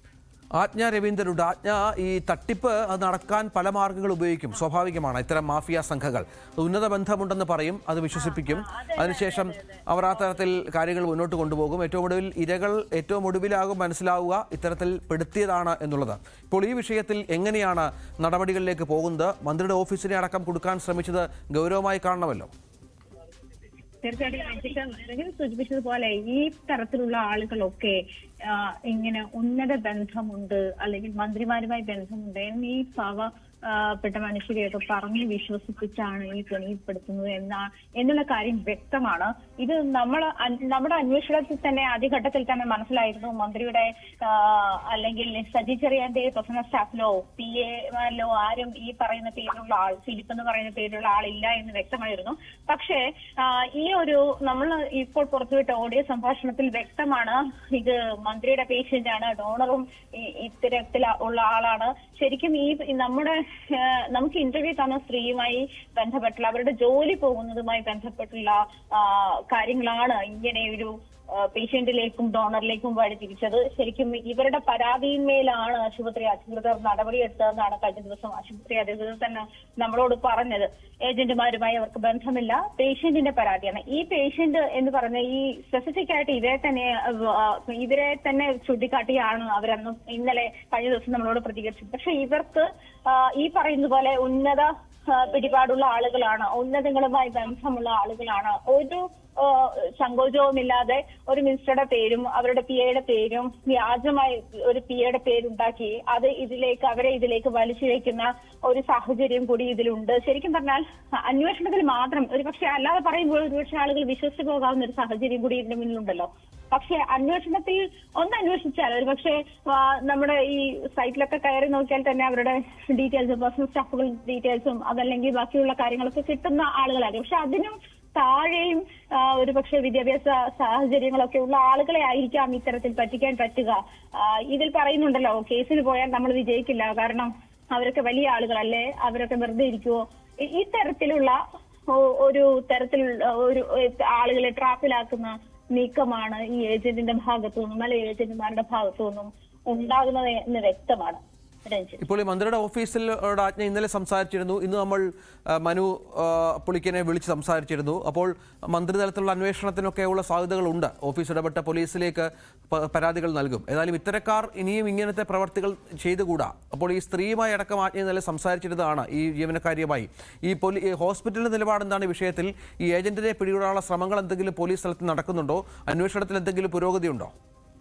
ആജ്ഞ രവീന്ദ്രനുണ്ട് ആജ്ഞ ഈ തട്ടിപ്പ് അത് നടക്കാൻ പല മാർഗങ്ങൾ ഉപയോഗിക്കും സ്വാഭാവികമാണ് ഇത്തരം മാഫിയ സംഘങ്ങൾ ഉന്നത ബന്ധമുണ്ടെന്ന് പറയും അത് വിശ്വസിപ്പിക്കും അതിനുശേഷം അവർ ആ തരത്തിൽ കാര്യങ്ങൾ മുന്നോട്ട് കൊണ്ടുപോകും ഏറ്റവും ഒടുവിൽ ഇരകൾ ഏറ്റവും ഒടുവിലാകും മനസ്സിലാവുക ഇത്തരത്തിൽ പെടുത്തിയതാണ് എന്നുള്ളത് ഇപ്പോൾ ഈ വിഷയത്തിൽ എങ്ങനെയാണ് നടപടികളിലേക്ക് പോകുന്നത് മന്ത്രിയുടെ ഓഫീസിനെ അടക്കം കൊടുക്കാൻ ശ്രമിച്ചത് ഗൗരവമായി കാണണമല്ലോ തീർച്ചയായിട്ടും രഞ്ജിത്ത് രഞ്ജിത്ത് സൂചിപ്പിച്ചതുപോലെ ഈ തരത്തിലുള്ള ആളുകളൊക്കെ ആ, ഇങ്ങനെ ഉന്നത ബന്ധമുണ്ട് അല്ലെങ്കിൽ മന്ത്രിമാരുമായി ബന്ധമുണ്ട് എന്നീ പാവ ആ, പെട്ട മനുഷ്യരെയൊക്കെ പറഞ്ഞ് വിശ്വസിപ്പിച്ചാണ് ഈ കെണിയിൽപ്പെടുത്തുന്നത് എന്ന എന്നുള്ള കാര്യം വ്യക്തമാണ് ഇത് നമ്മൾ നമ്മുടെ അന്വേഷണത്തിൽ തന്നെ ആദ്യഘട്ടത്തിൽ തന്നെ മനസ്സിലായിരുന്നു മന്ത്രിയുടെ ആ, അല്ലെങ്കിൽ സജി ചെറിയാന്റെ പേഴ്സണൽ സ്റ്റാഫിലോ പി എമാരിലോ ആരും ഈ പറയുന്ന പേരിലുള്ള ആൾ ഫിലിപ്പ് എന്ന് പറയുന്ന പേരിലുള്ള ആളില്ല എന്ന് വ്യക്തമായിരുന്നു പക്ഷേ ആ, ഈ ഒരു നമ്മൾ ഇപ്പോൾ പുറത്തുവിട്ട ഓഡിയോ സംഭാഷണത്തിൽ വ്യക്തമാണ് ഇത് മന്ത്രിയുടെ പേഷ്യന്റ് ആണ് ഡോണറും ഈ- ഇത്തരത്തിൽ ഉള്ള ആളാണ് ശരിക്കും ഈ നമ്മുടെ ആ, നമുക്ക് ഇന്റർവ്യൂ തന്ന സ്ത്രീയുമായി ബന്ധപ്പെട്ടുള്ള അവരുടെ ജോലി പോകുന്നതുമായി ബന്ധപ്പെട്ടുള്ള ആ, കാര്യങ്ങളാണ് ഇങ്ങനെ ഒരു പേഷ്യന്റിലേക്കും ഡോണറിലേക്കും വഴി തിരിച്ചത് ശരിക്കും ഇവരുടെ പരാതിയിന്മേലാണ് ആശുപത്രി അധികൃതർ നടപടിയെടുത്തതെന്നാണ് കഴിഞ്ഞ ദിവസം ആശുപത്രി അധികൃതർ തന്നെ നമ്മളോട് പറഞ്ഞത് ഏജന്റുമാരുമായി അവർക്ക് ബന്ധമില്ല പേഷ്യന്റിന്റെ പരാതിയാണ് ഈ പേഷ്യന്റ് എന്ന് പറഞ്ഞ ഈ സ്പെസിഫിക് ആയിട്ട് ഇവരെ തന്നെ ആ, ഇവരെ തന്നെ ചൂണ്ടിക്കാട്ടിയാണ് അവരന്ന് ഇന്നലെ കഴിഞ്ഞ ദിവസം നമ്മളോട് പ്രതികരിച്ചത് പക്ഷെ ഇവർക്ക് ആ, ഈ പറയുന്ന പോലെ ഉന്നത ആ, പിടിപാടുള്ള ആളുകളാണ് ഉന്നതങ്ങളുമായി ബന്ധമുള്ള ആളുകളാണ് ഒരു ആ, സങ്കോചവുമില്ലാതെ ഒരു മിനിസ്റ്ററുടെ പേരും അവരുടെ പി എയുടെ പേരും വ്യാജമായി ഒരു പി എയുടെ പേരുണ്ടാക്കി അത് ഇതിലേക്ക് അവരെ ഇതിലേക്ക് വലിച്ചു വെക്കുന്ന ഒരു സാഹചര്യം കൂടി ഇതിലുണ്ട് ശരിക്കും പറഞ്ഞാൽ അന്വേഷണത്തിൽ മാത്രം ഒരു പക്ഷെ അല്ലാതെ പറയുമ്പോൾ ഒരുപക്ഷെ ആളുകൾ വിശ്വസിച്ചു പോകാവുന്ന ഒരു സാഹചര്യം കൂടി ഇതിന്റെ മുന്നിലുണ്ടല്ലോ പക്ഷെ അന്വേഷണത്തിൽ ഒന്ന് അന്വേഷിച്ചാൽ ഒരു പക്ഷേ നമ്മുടെ ഈ സൈറ്റിലൊക്കെ കയറി നോക്കിയാൽ തന്നെ അവരുടെ ഡീറ്റെയിൽസ് പേഴ്സണൽ സ്റ്റാഫുകൾ ഡീറ്റെയിൽസും അതല്ലെങ്കിൽ ബാക്കിയുള്ള കാര്യങ്ങളൊക്കെ കിട്ടുന്ന ആളുകളായിരിക്കും പക്ഷെ അതിനും താഴെയും ആ, ഒരു പക്ഷേ വിദ്യാഭ്യാസ സാഹചര്യങ്ങളൊക്കെ ഉള്ള ആളുകളെ ആയിരിക്കാം ഇത്തരത്തിൽ പറ്റിക്കാൻ പറ്റുക ആ, ഇതിൽ പറയുന്നുണ്ടല്ലോ കേസിന് പോയാൽ നമ്മൾ വിജയിക്കില്ല കാരണം അവരൊക്കെ വലിയ ആളുകളല്ലേ അവരൊക്കെ വെറുതെ ഇരിക്കുവോ ഈ- ഈ തരത്തിലുള്ള ഒ- ഒരു തരത്തിൽ ഒരു ആളുകളെ ട്രാപ്പിലാക്കുന്ന നീക്കമാണ് ഈ ഏജന്റിന്റെ ഭാഗത്തു നിന്നും അല്ലെ ഏജന്റുമാരുടെ ഭാഗത്തു നിന്നും ഉണ്ടാകുന്നത് എന്ന് വ്യക്തമാണ് രഞ്ജിത്ത് ഇപ്പോൾ ഈ മന്ത്രിയുടെ ഓഫീസിൽ ഉള്ള ആജ്ഞ ഇന്നലെ സംസാരിച്ചിരുന്നു ഇന്ന് നമ്മൾ ആ, മനു ആ, പുളിക്കനെ വിളിച്ച് സംസാരിച്ചിരുന്നു അപ്പോൾ മന്ത്രിതലത്തിലുള്ള അന്വേഷണത്തിനൊക്കെയുള്ള സാധ്യതകളുണ്ട് ഓഫീസ് ഇടപെട്ട പോലീസിലേക്ക് പ- പരാതികൾ നൽകും ഏതായാലും ഇത്തരക്കാർ ഇനിയും ഇങ്ങനത്തെ പ്രവർത്തികൾ ചെയ്തുകൂടാ അപ്പോൾ ഈ സ്ത്രീയുമായി അടക്കം ആജ്ഞ ഇന്നലെ സംസാരിച്ചിരുന്നതാണ് ഈ ജീവനക്കാരിയുമായി ഈ പോലീ ഈ ഹോസ്പിറ്റലിന്റെ നിലപാട് എന്താണ് ഈ വിഷയത്തിൽ ഈ ഏജന്റിനെ പിടികൂടാനുള്ള ശ്രമങ്ങൾ എന്തെങ്കിലും പോലീസ് തലത്തിൽ നടക്കുന്നുണ്ടോ അന്വേഷണത്തിൽ എന്തെങ്കിലും പുരോഗതിയുണ്ടോ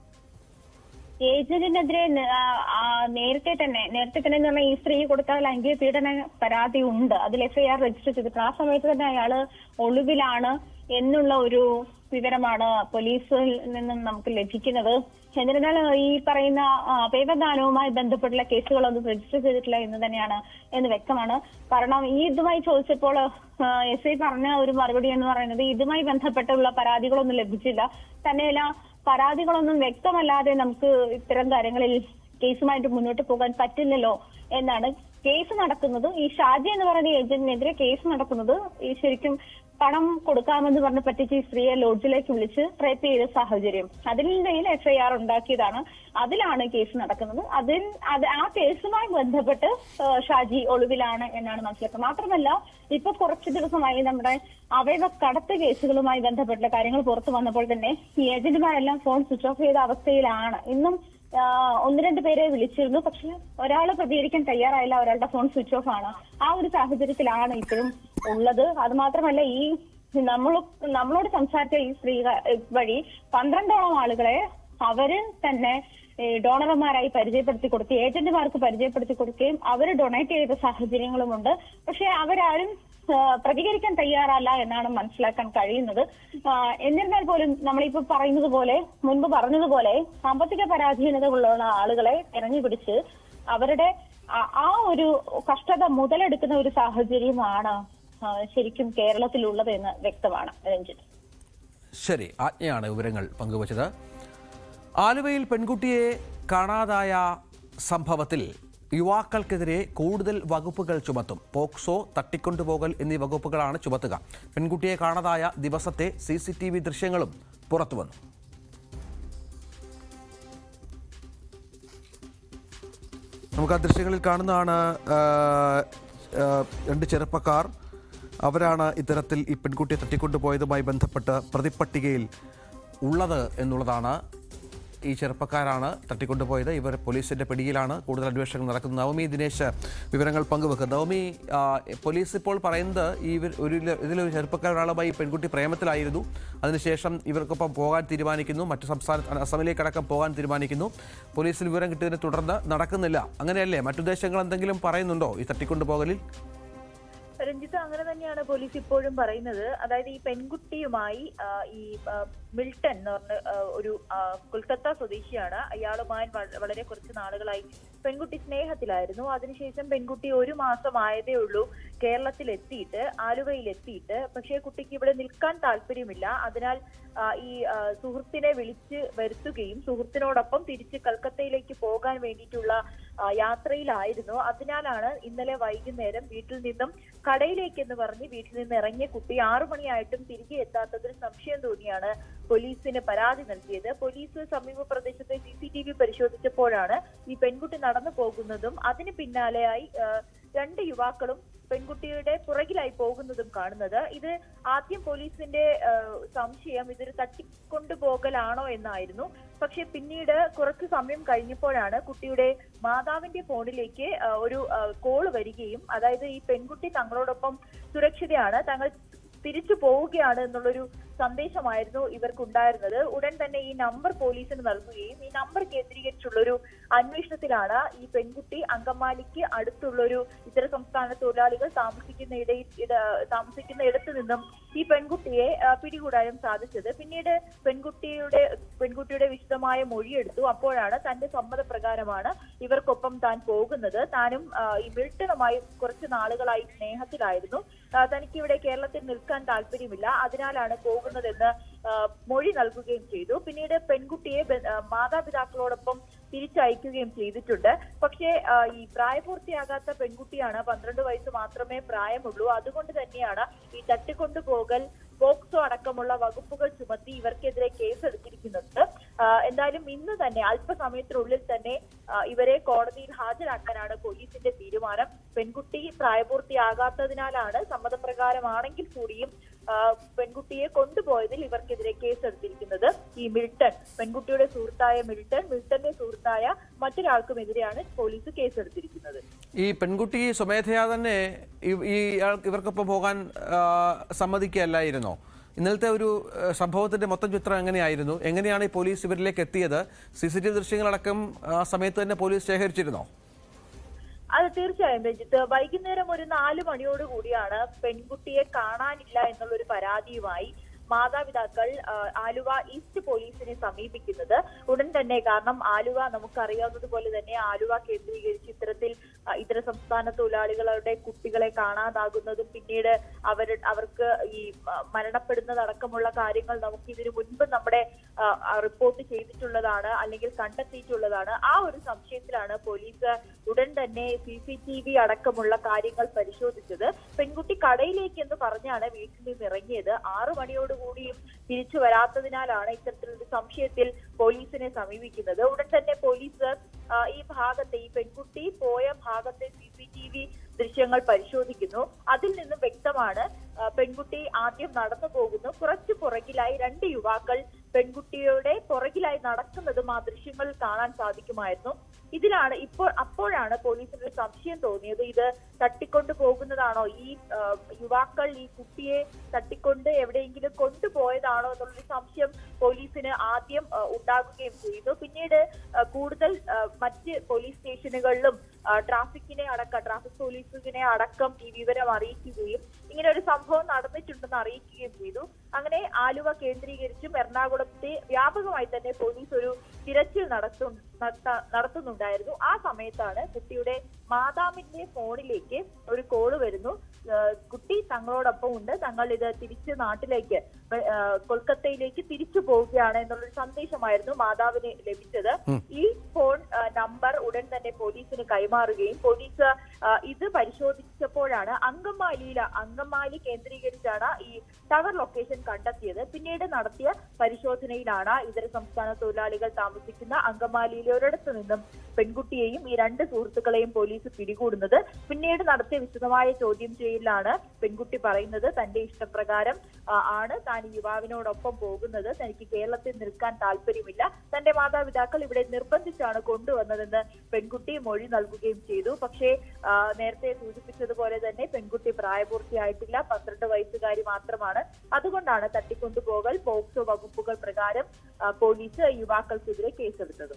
ഏജന്റിനെതിരെ ന- ആ, ആ, നേരത്തെ തന്നെ നേരത്തെ തന്നെ എന്ന് പറഞ്ഞാൽ ഈ സ്ത്രീ കൊടുത്ത ലൈംഗിക പീഡന പരാതി ഉണ്ട് അതിൽ എഫ്ഐആർ രജിസ്റ്റർ ചെയ്തിട്ട് ആ സമയത്ത് തന്നെ അയാള് ഒളിവിലാണ് എന്നുള്ള ഒരു വിവരമാണ് പോലീസിൽ നിന്നും നമുക്ക് ലഭിക്കുന്നത് എന്നിരുന്നാലും ഈ പറയുന്ന ആ, അവയവദാനവുമായി ബന്ധപ്പെട്ടുള്ള കേസുകളൊന്നും രജിസ്റ്റർ ചെയ്തിട്ടില്ല എന്ന് തന്നെയാണ് എന്ന് വ്യക്തമാണ് കാരണം ഈ ഇതുമായി ചോദിച്ചപ്പോൾ എസ് ഐ പറഞ്ഞ ഒരു മറുപടി എന്ന് പറയുന്നത് ഇതുമായി ബന്ധപ്പെട്ടുള്ള പരാതികളൊന്നും ലഭിച്ചില്ല തന്നെയല്ല പരാതികളൊന്നും വ്യക്തമല്ലാതെ നമുക്ക് ഇത്തരം കാര്യങ്ങളിൽ കേസുമായിട്ട് മുന്നോട്ട് പോകാൻ പറ്റില്ലല്ലോ എന്നാണ് കേസ് നടക്കുന്നത് ഈ ഷാജി എന്ന് പറയുന്ന ഏജന്റിനെതിരെ കേസ് നടക്കുന്നത് ഈ ശരിക്കും പണം കൊടുക്കാമെന്ന് പറഞ്ഞ് പറ്റിച്ച് ഈ സ്ത്രീയെ ലോഡ്ജിലേക്ക് വിളിച്ച് റേപ്പ് ചെയ്ത സാഹചര്യം അതിനിടയിൽ എഫ്ഐആർ ഉണ്ടാക്കിയതാണ് അതിലാണ് കേസ് നടക്കുന്നത് അതിൽ അത് ആ കേസുമായി ബന്ധപ്പെട്ട് ആ, ഷാജി ഒളിവിലാണ് എന്നാണ് മനസ്സിലാക്കുന്നത് മാത്രമല്ല ഇപ്പൊ കുറച്ചു ദിവസമായി നമ്മുടെ അവയവ കടത്ത് കേസുകളുമായി ബന്ധപ്പെട്ട കാര്യങ്ങൾ പുറത്തു വന്നപ്പോൾ തന്നെ ഈ ഏജന്റുമാരെല്ലാം ഫോൺ സ്വിച്ച് ഓഫ് ചെയ്ത അവസ്ഥയിലാണ് ഇന്നും ആ, ഒന്ന് രണ്ട് പേരെ വിളിച്ചിരുന്നു പക്ഷെ ഒരാൾ പ്രതികരിക്കാൻ തയ്യാറായില്ല ഒരാളുടെ ഫോൺ സ്വിച്ച് ഓഫ് ആണ് ആ ഒരു സാഹചര്യത്തിലാണ് ഇപ്പോഴും ഉള്ളത് അത് മാത്രമല്ല ഈ നമ്മൾ നമ്മളോട് സംസാരിച്ച ഈ സ്ത്രീ വഴി പന്ത്രണ്ടോളം ആളുകളെ അവര് തന്നെ ഈ ഡോണർമാരായി പരിചയപ്പെടുത്തി കൊടുത്ത് ഏജന്റുമാർക്ക് പരിചയപ്പെടുത്തി കൊടുക്കുകയും അവർ ഡൊണേറ്റ് ചെയ്ത സാഹചര്യങ്ങളുമുണ്ട് പക്ഷെ അവരാരും ആ, പ്രതികരിക്കാൻ തയ്യാറല്ല എന്നാണ് മനസ്സിലാക്കാൻ കഴിയുന്നത് ആ, എന്നിരുന്നാൽ പോലും നമ്മളിപ്പോ പറയുന്നത് പോലെ മുൻപ് പറഞ്ഞതുപോലെ സാമ്പത്തിക പരാധീനതകളുള്ള ആളുകളെ തെരഞ്ഞുപിടിച്ച് അവരുടെ ആ- ആ ഒരു കഷ്ടത മുതലെടുക്കുന്ന ഒരു സാഹചര്യമാണ് ആ, ശരിക്കും കേരളത്തിലുള്ളത് എന്ന് വ്യക്തമാണ് രഞ്ജിത്ത് ശരി ആജ്ഞയാണ് വിവരങ്ങൾ പങ്കുവച്ചത് ആലുവയിൽ പെൺകുട്ടിയെ കാണാതായ സംഭവത്തിൽ യുവാക്കൾക്കെതിരെ കൂടുതൽ വകുപ്പുകൾ ചുമത്തും പോക്സോ തട്ടിക്കൊണ്ടുപോകൽ എന്നീ വകുപ്പുകളാണ് ചുമത്തുക പെൺകുട്ടിയെ കാണാതായ ദിവസത്തെ സി സി ടി വി ദൃശ്യങ്ങളും പുറത്തുവന്നു നമുക്ക് ആ ദൃശ്യങ്ങളിൽ കാണുന്നതാണ് ആ, ആ, രണ്ട് ചെറുപ്പക്കാർ അവരാണ് ഇത്തരത്തിൽ ഈ പെൺകുട്ടിയെ തട്ടിക്കൊണ്ടുപോയതുമായി ബന്ധപ്പെട്ട് പ്രതിപ്പട്ടികയിൽ ഉള്ളത് എന്നുള്ളതാണ് ഈ ചെറുപ്പക്കാരാണ് തട്ടിക്കൊണ്ടുപോയത് ഇവർ പോലീസിന്റെ പിടിയിലാണ് കൂടുതൽ അന്വേഷണം നടക്കുന്നത് നവമി ദിനേശ് വിവരങ്ങൾ പങ്കുവെക്കും നവമി ആ, പോലീസ് ഇപ്പോൾ പറയുന്നത് ഈ ഇവർ ഒരു ഇതിലൊരു ചെറുപ്പക്കാർ ഒരാളുമായി ഈ പെൺകുട്ടി പ്രേമത്തിലായിരുന്നു അതിനുശേഷം ഇവർക്കൊപ്പം പോകാൻ തീരുമാനിക്കുന്നു മറ്റു സംസ്ഥാന അസമിലേക്കടക്കം പോകാൻ തീരുമാനിക്കുന്നു പോലീസിന് വിവരം കിട്ടിയതിനെ തുടർന്ന് നടക്കുന്നില്ല അങ്ങനെയല്ലേ മറ്റുദ്ദേശങ്ങൾ എന്തെങ്കിലും പറയുന്നുണ്ടോ ഈ തട്ടിക്കൊണ്ടുപോകലിൽ രഞ്ജിത്ത് അങ്ങനെ തന്നെയാണ് പോലീസ് ഇപ്പോഴും പറയുന്നത് അതായത് ഈ പെൺകുട്ടിയുമായി ആ, ഈ ആ, മിൽട്ടൺ എന്ന് പറഞ്ഞ ആ, ഒരു ആ, കൊൽക്കത്ത സ്വദേശിയാണ് അയാളുമായി വ- വളരെ കുറച്ച് നാളുകളായി പെൺകുട്ടി സ്നേഹത്തിലായിരുന്നു അതിനുശേഷം പെൺകുട്ടി ഒരു മാസം ആയതേ ഉള്ളൂ കേരളത്തിൽ എത്തിയിട്ട് ആലുവയിൽ എത്തിയിട്ട് പക്ഷേ കുട്ടിക്ക് ഇവിടെ നിൽക്കാൻ താല്പര്യമില്ല അതിനാൽ ആ, ഈ ആ, സുഹൃത്തിനെ വിളിച്ച് വരുത്തുകയും സുഹൃത്തിനോടൊപ്പം തിരിച്ച് കൽക്കത്തയിലേക്ക് പോകാൻ വേണ്ടിയിട്ടുള്ള ആ, യാത്രയിലായിരുന്നു അതിനാലാണ് ഇന്നലെ വൈകുന്നേരം വീട്ടിൽ നിന്നും കടയിലേക്ക് എന്ന് പറഞ്ഞ് വീട്ടിൽ നിന്ന് ഇറങ്ങിയ കുട്ടി ആറു മണിയായിട്ടും തിരികെ എത്താത്തതിൽ സംശയം തോന്നിയാണ് പോലീസിന് പരാതി നൽകിയത് പോലീസ് സമീപ പ്രദേശത്തെ സി സി ടി വി പരിശോധിച്ചപ്പോഴാണ് ഈ പെൺകുട്ടി നടന്നു പോകുന്നതും അതിന് പിന്നാലെയായി ആ, രണ്ട് യുവാക്കളും പെൺകുട്ടിയുടെ പുറകിലായി പോകുന്നതും കാണുന്നത് ഇത് ആദ്യം പോലീസിന്റെ ആ, സംശയം ഇതൊരു തട്ടിക്കൊണ്ടുപോകലാണോ എന്നായിരുന്നു പക്ഷെ പിന്നീട് കുറച്ചു സമയം കഴിഞ്ഞപ്പോഴാണ് കുട്ടിയുടെ മാതാവിന്റെ ഫോണിലേക്ക് ആ, ഒരു കോള് വരികയും അതായത് ഈ പെൺകുട്ടി തങ്ങളോടൊപ്പം സുരക്ഷിതയാണ് തങ്ങൾ തിരിച്ചു പോവുകയാണ് എന്നുള്ളൊരു സന്ദേശമായിരുന്നു ഇവർക്കുണ്ടായിരുന്നത് ഉടൻ തന്നെ ഈ നമ്പർ പോലീസിന് നൽകുകയും ഈ നമ്പർ കേന്ദ്രീകരിച്ചുള്ള ഒരു അന്വേഷണത്തിലാണ് ഈ പെൺകുട്ടി അങ്കമാലിക്ക് അടുത്തുള്ളൊരു ഇതര സംസ്ഥാന തൊഴിലാളികൾ താമസിക്കുന്ന ഇടയിൽ ഇട- താമസിക്കുന്ന ഇടത്തു നിന്നും ഈ പെൺകുട്ടിയെ ആ, പിടികൂടാനും സാധിച്ചത് പിന്നീട് പെൺകുട്ടിയുടെ പെൺകുട്ടിയുടെ വിശദമായ മൊഴിയെടുത്തു അപ്പോഴാണ് തന്റെ സമ്മതപ്രകാരമാണ് ഇവർക്കൊപ്പം താൻ പോകുന്നത് താനും ആ, ഈ മിൽട്ടണുമായി കുറച്ച് നാളുകളായി സ്നേഹത്തിലായിരുന്നു ആ, തനിക്ക് ഇവിടെ കേരളത്തിൽ നിൽക്കാൻ താല്പര്യമില്ല അതിനാലാണ് പോകുന്നതെന്ന് ആ, മൊഴി നൽകുകയും ചെയ്തു പിന്നീട് പെൺകുട്ടിയെ ബ- ആ, മാതാപിതാക്കളോടൊപ്പം തിരിച്ചയക്കുകയും ചെയ്തിട്ടുണ്ട് പക്ഷേ ആ, ഈ പ്രായപൂർത്തിയാകാത്ത പെൺകുട്ടിയാണ് പന്ത്രണ്ട് വയസ്സ് മാത്രമേ പ്രായമുള്ളൂ അതുകൊണ്ട് തന്നെയാണ് ഈ തട്ടിക്കൊണ്ടുപോകൽ പോക്സോ അടക്കമുള്ള വകുപ്പുകൾ ചുമത്തി ഇവർക്കെതിരെ കേസെടുത്തിരിക്കുന്നത് ആ, എന്തായാലും ഇന്ന് തന്നെ അല്പസമയത്തിനുള്ളിൽ തന്നെ ആ, ഇവരെ കോടതിയിൽ ഹാജരാക്കാനാണ് പോലീസിന്റെ തീരുമാനം പെൺകുട്ടി പ്രായപൂർത്തിയാകാത്തതിനാലാണ് സമ്മതപ്രകാരമാണെങ്കിൽ കൂടിയും ആ, പെൺകുട്ടിയെ കൊണ്ടുപോയതിൽ ഇവർക്കെതിരെ കേസെടുത്തിരിക്കുന്നത് ഈ മിൽട്ടൺ പെൺകുട്ടിയുടെ സുഹൃത്തായ മിൽട്ടൺ മിൽട്ടന്റെ സുഹൃത്തായ മറ്റൊരാൾക്കുമെതിരെയാണ് പോലീസ് കേസെടുത്തിരിക്കുന്നത് ഈ പെൺകുട്ടി സ്വമേധയാ തന്നെ ഈ- ഈ ആൾ- ഇവർക്കൊപ്പം പോകാൻ ആ, സമ്മതിക്കുകയല്ലായിരുന്നോ ഇന്നലത്തെ ഒരു ആ, സംഭവത്തിന്റെ മൊത്തം ചിത്രം എങ്ങനെയായിരുന്നു എങ്ങനെയാണ് ഈ പോലീസ് ഇവരിലേക്ക് എത്തിയത് സി സി ടി വി ദൃശ്യങ്ങളടക്കം ആ സമയത്ത് തന്നെ പോലീസ് ശേഖരിച്ചിരുന്നോ അത് തീർച്ചയായും രഞ്ജിത്ത് വൈകുന്നേരം ഒരു നാല് മണിയോട് കൂടിയാണ് പെൺകുട്ടിയെ കാണാനില്ല എന്നുള്ളൊരു പരാതിയുമായി മാതാപിതാക്കൾ ആ, ആലുവ ഈസ്റ്റ് പോലീസിനെ സമീപിക്കുന്നത് ഉടൻ തന്നെ കാരണം ആലുവ നമുക്കറിയാവുന്നതുപോലെ തന്നെ ആലുവ കേന്ദ്രീകരിച്ച് ഇത്തരത്തിൽ ആ, ഇതര സംസ്ഥാന തൊഴിലാളികളുടെ കുട്ടികളെ കാണാതാകുന്നതും പിന്നീട് അവർ അവർക്ക് ഈ ആ, മരണപ്പെടുന്നതടക്കമുള്ള കാര്യങ്ങൾ നമുക്ക് ഇതിനു മുൻപ് നമ്മുടെ ആ, ആ, റിപ്പോർട്ട് ചെയ്തിട്ടുള്ളതാണ് അല്ലെങ്കിൽ കണ്ടെത്തിയിട്ടുള്ളതാണ് ആ ഒരു സംശയത്തിലാണ് പോലീസ് ഉടൻ തന്നെ സി സി ടി വി അടക്കമുള്ള കാര്യങ്ങൾ പരിശോധിച്ചത് പെൺകുട്ടി കടയിലേക്ക് എന്ന് പറഞ്ഞാണ് വീട്ടിൽ നിന്ന് ഇറങ്ങിയത് ആറു മണിയോടുകൂടിയും തിരിച്ചു വരാത്തതിനാലാണ് ഇത്തരത്തിലൊരു സംശയത്തിൽ പോലീസിനെ സമീപിക്കുന്നത് ഉടൻ തന്നെ പോലീസ് ആ, ഈ ഭാഗത്തെ ഈ പെൺകുട്ടി പോയ ഭാഗത്തെ സി സി ടി വി ദൃശ്യങ്ങൾ പരിശോധിക്കുന്നു അതിൽ നിന്നും വ്യക്തമാണ് ആ, പെൺകുട്ടി ആദ്യം നടന്നു പോകുന്നു കുറച്ചു പുറകിലായി രണ്ട് യുവാക്കൾ പെൺകുട്ടിയുടെ പുറകിലായി നടക്കുന്നതും ആ ദൃശ്യങ്ങളിൽ കാണാൻ സാധിക്കുമായിരുന്നു ഇതിലാണ് ഇപ്പോൾ അപ്പോഴാണ് പോലീസിന് ഒരു സംശയം തോന്നിയത് ഇത് തട്ടിക്കൊണ്ടു പോകുന്നതാണോ ഈ ആ, യുവാക്കൾ ഈ കുട്ടിയെ തട്ടിക്കൊണ്ട് എവിടെയെങ്കിലും കൊണ്ടുപോയതാണോ എന്നുള്ളൊരു സംശയം പോലീസിന് ആദ്യം ആ, ഉണ്ടാകുകയും ചെയ്തു പിന്നീട് ആ, കൂടുതൽ ആ, മറ്റ് പോലീസ് സ്റ്റേഷനുകളിലും ആ, ട്രാഫിക്കിനെ അടക്കം ട്രാഫിക് പോലീസിനെ അടക്കം ഈ വിവരം അറിയിക്കുകയും ഇങ്ങനെ ഒരു സംഭവം നടന്നിട്ടുണ്ടെന്ന് അറിയിക്കുകയും ചെയ്തു അങ്ങനെ ആലുവ കേന്ദ്രീകരിച്ചും എറണാകുളത്തെ വ്യാപകമായി തന്നെ പോലീസ് ഒരു തിരച്ചിൽ നടത്തു നടത്ത- നടത്തുന്നുണ്ടായിരുന്നു ആ സമയത്താണ് കുട്ടിയുടെ മാതാവിന്റെ ഫോണിലേക്ക് ഒരു കോള് വരുന്നു ഏഹ് കുട്ടി തങ്ങളോടൊപ്പം ഉണ്ട് തങ്ങൾ ഇത് തിരിച്ച് നാട്ടിലേക്ക് ഏഹ് കൊൽക്കത്തയിലേക്ക് തിരിച്ചു പോവുകയാണ് എന്നുള്ളൊരു സന്ദേശമായിരുന്നു മാതാവിന് ലഭിച്ചത് ഈ ഫോൺ ഏഹ് നമ്പർ ഉടൻ തന്നെ പോലീസിന് കൈമാറുകയും പോലീസ് ഏഹ് ഇത് പരിശോധിച്ചപ്പോഴാണ് അങ്കമാലിയില അങ്കമാലി കേന്ദ്രീകരിച്ചാണ് ഈ ടവർ ലൊക്കേഷൻ കണ്ടെത്തിയത് പിന്നീട് നടത്തിയ പരിശോധനയിലാണ് ഇതര സംസ്ഥാന തൊഴിലാളികൾ താമസിക്കുന്ന അങ്കമാലിയിലെ ഒരിടത്തു നിന്നും പെൺകുട്ടിയെയും ഈ രണ്ട് സുഹൃത്തുക്കളെയും പോലീസ് പിടികൂടുന്നത് പിന്നീട് നടത്തിയ വിശദമായ ചോദ്യം ചെയ്യലിലാണ് പെൺകുട്ടി പറയുന്നത് തന്റെ ഇഷ്ടപ്രകാരം ആ, ആണ് താൻ ഈ യുവാവിനോടൊപ്പം പോകുന്നത് തനിക്ക് കേരളത്തിൽ നിൽക്കാൻ താല്പര്യമില്ല തന്റെ മാതാപിതാക്കൾ ഇവിടെ നിർബന്ധിച്ചാണ് കൊണ്ടുവന്നതെന്ന് പെൺകുട്ടി മൊഴി നൽകുകയും ചെയ്തു പക്ഷേ ആ, നേരത്തെ സൂചിപ്പിച്ചതുപോലെ തന്നെ പെൺകുട്ടി പ്രായപൂർത്തിയായിട്ടില്ല പന്ത്രണ്ട് വയസ്സുകാരി മാത്രമാണ് അതുകൊണ്ടാണ് തട്ടിക്കൊണ്ടുപോകൽ പോക്സോ വകുപ്പുകൾ പ്രകാരം ആ, പോലീസ് യുവാക്കൾക്കെതിരെ കേസെടുത്തത്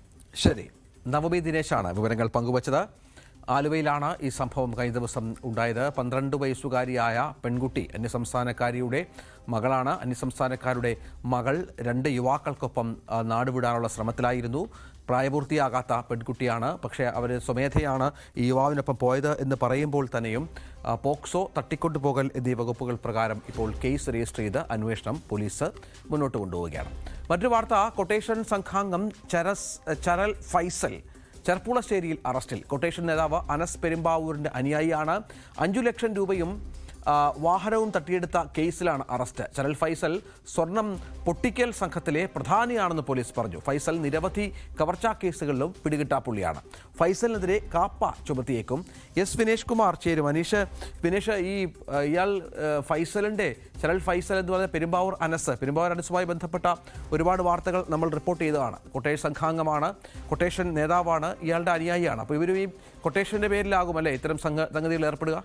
ശരി നവമി ദിനേശാണ് വിവരങ്ങൾ പങ്കുവച്ചത് ആലുവയിലാണ് ഈ സംഭവം കഴിഞ്ഞ ദിവസം ഉണ്ടായത് പന്ത്രണ്ട് വയസ്സുകാരിയായ പെൺകുട്ടി അന്യസംസ്ഥാനക്കാരിയുടെ മകളാണ് അന്യസംസ്ഥാനക്കാരുടെ മകൾ രണ്ട് യുവാക്കൾക്കൊപ്പം ആ, നാടുവിടാനുള്ള ശ്രമത്തിലായിരുന്നു പ്രായപൂർത്തിയാകാത്ത പെൺകുട്ടിയാണ് പക്ഷേ അവർ സ്വമേധയാണ് ഈ യുവാവിനൊപ്പം പോയത് എന്ന് പറയുമ്പോൾ തന്നെയും ആ, പോക്സോ തട്ടിക്കൊണ്ടുപോകൽ എന്നീ വകുപ്പുകൾ പ്രകാരം ഇപ്പോൾ കേസ് രജിസ്റ്റർ ചെയ്ത് അന്വേഷണം പോലീസ് മുന്നോട്ട് കൊണ്ടുപോവുകയാണ് മറ്റൊരു വാർത്ത കൊട്ടേഷൻ സംഘാംഗം ചരസ് ചരൽ ഫൈസൽ ചെർപ്പുളശ്ശേരിയിൽ അറസ്റ്റിൽ കൊട്ടേഷൻ നേതാവ് അനസ് പെരുമ്പാവൂരിന്റെ അനുയായിയാണ് അഞ്ചു ലക്ഷം രൂപയും ആ, വാഹനവും തട്ടിയെടുത്ത കേസിലാണ് അറസ്റ്റ് ചരൽ ഫൈസൽ സ്വർണം പൊട്ടിക്കൽ സംഘത്തിലെ പ്രധാനിയാണെന്ന് പോലീസ് പറഞ്ഞു ഫൈസൽ നിരവധി കവർച്ചാ കേസുകളിലും പിടികിട്ടാപ്പുള്ളിയാണ് ഫൈസലിനെതിരെ കാപ്പ ചുമത്തിയേക്കും എസ് വിനേഷ് കുമാർ ചേരും അനീഷ് വിനേഷ് ഈ ആ, ഇയാൾ ആ, ഫൈസലിന്റെ ചരൽ ഫൈസൽ എന്ന് പറയുന്ന പെരുമ്പാവൂർ അനസ് പെരുമ്പാവൂർ അനസുമായി ബന്ധപ്പെട്ട ഒരുപാട് വാർത്തകൾ നമ്മൾ റിപ്പോർട്ട് ചെയ്തതാണ് കൊട്ടേഷൻ സംഘാംഗമാണ് കൊട്ടേഷൻ നേതാവാണ് ഇയാളുടെ അനുയായിയാണ് അപ്പോൾ ഇവരും ഈ കൊട്ടേഷന്റെ പേരിലാകുമല്ലേ ഇത്തരം സംഘ സംഗതികൾ ഏർപ്പെടുക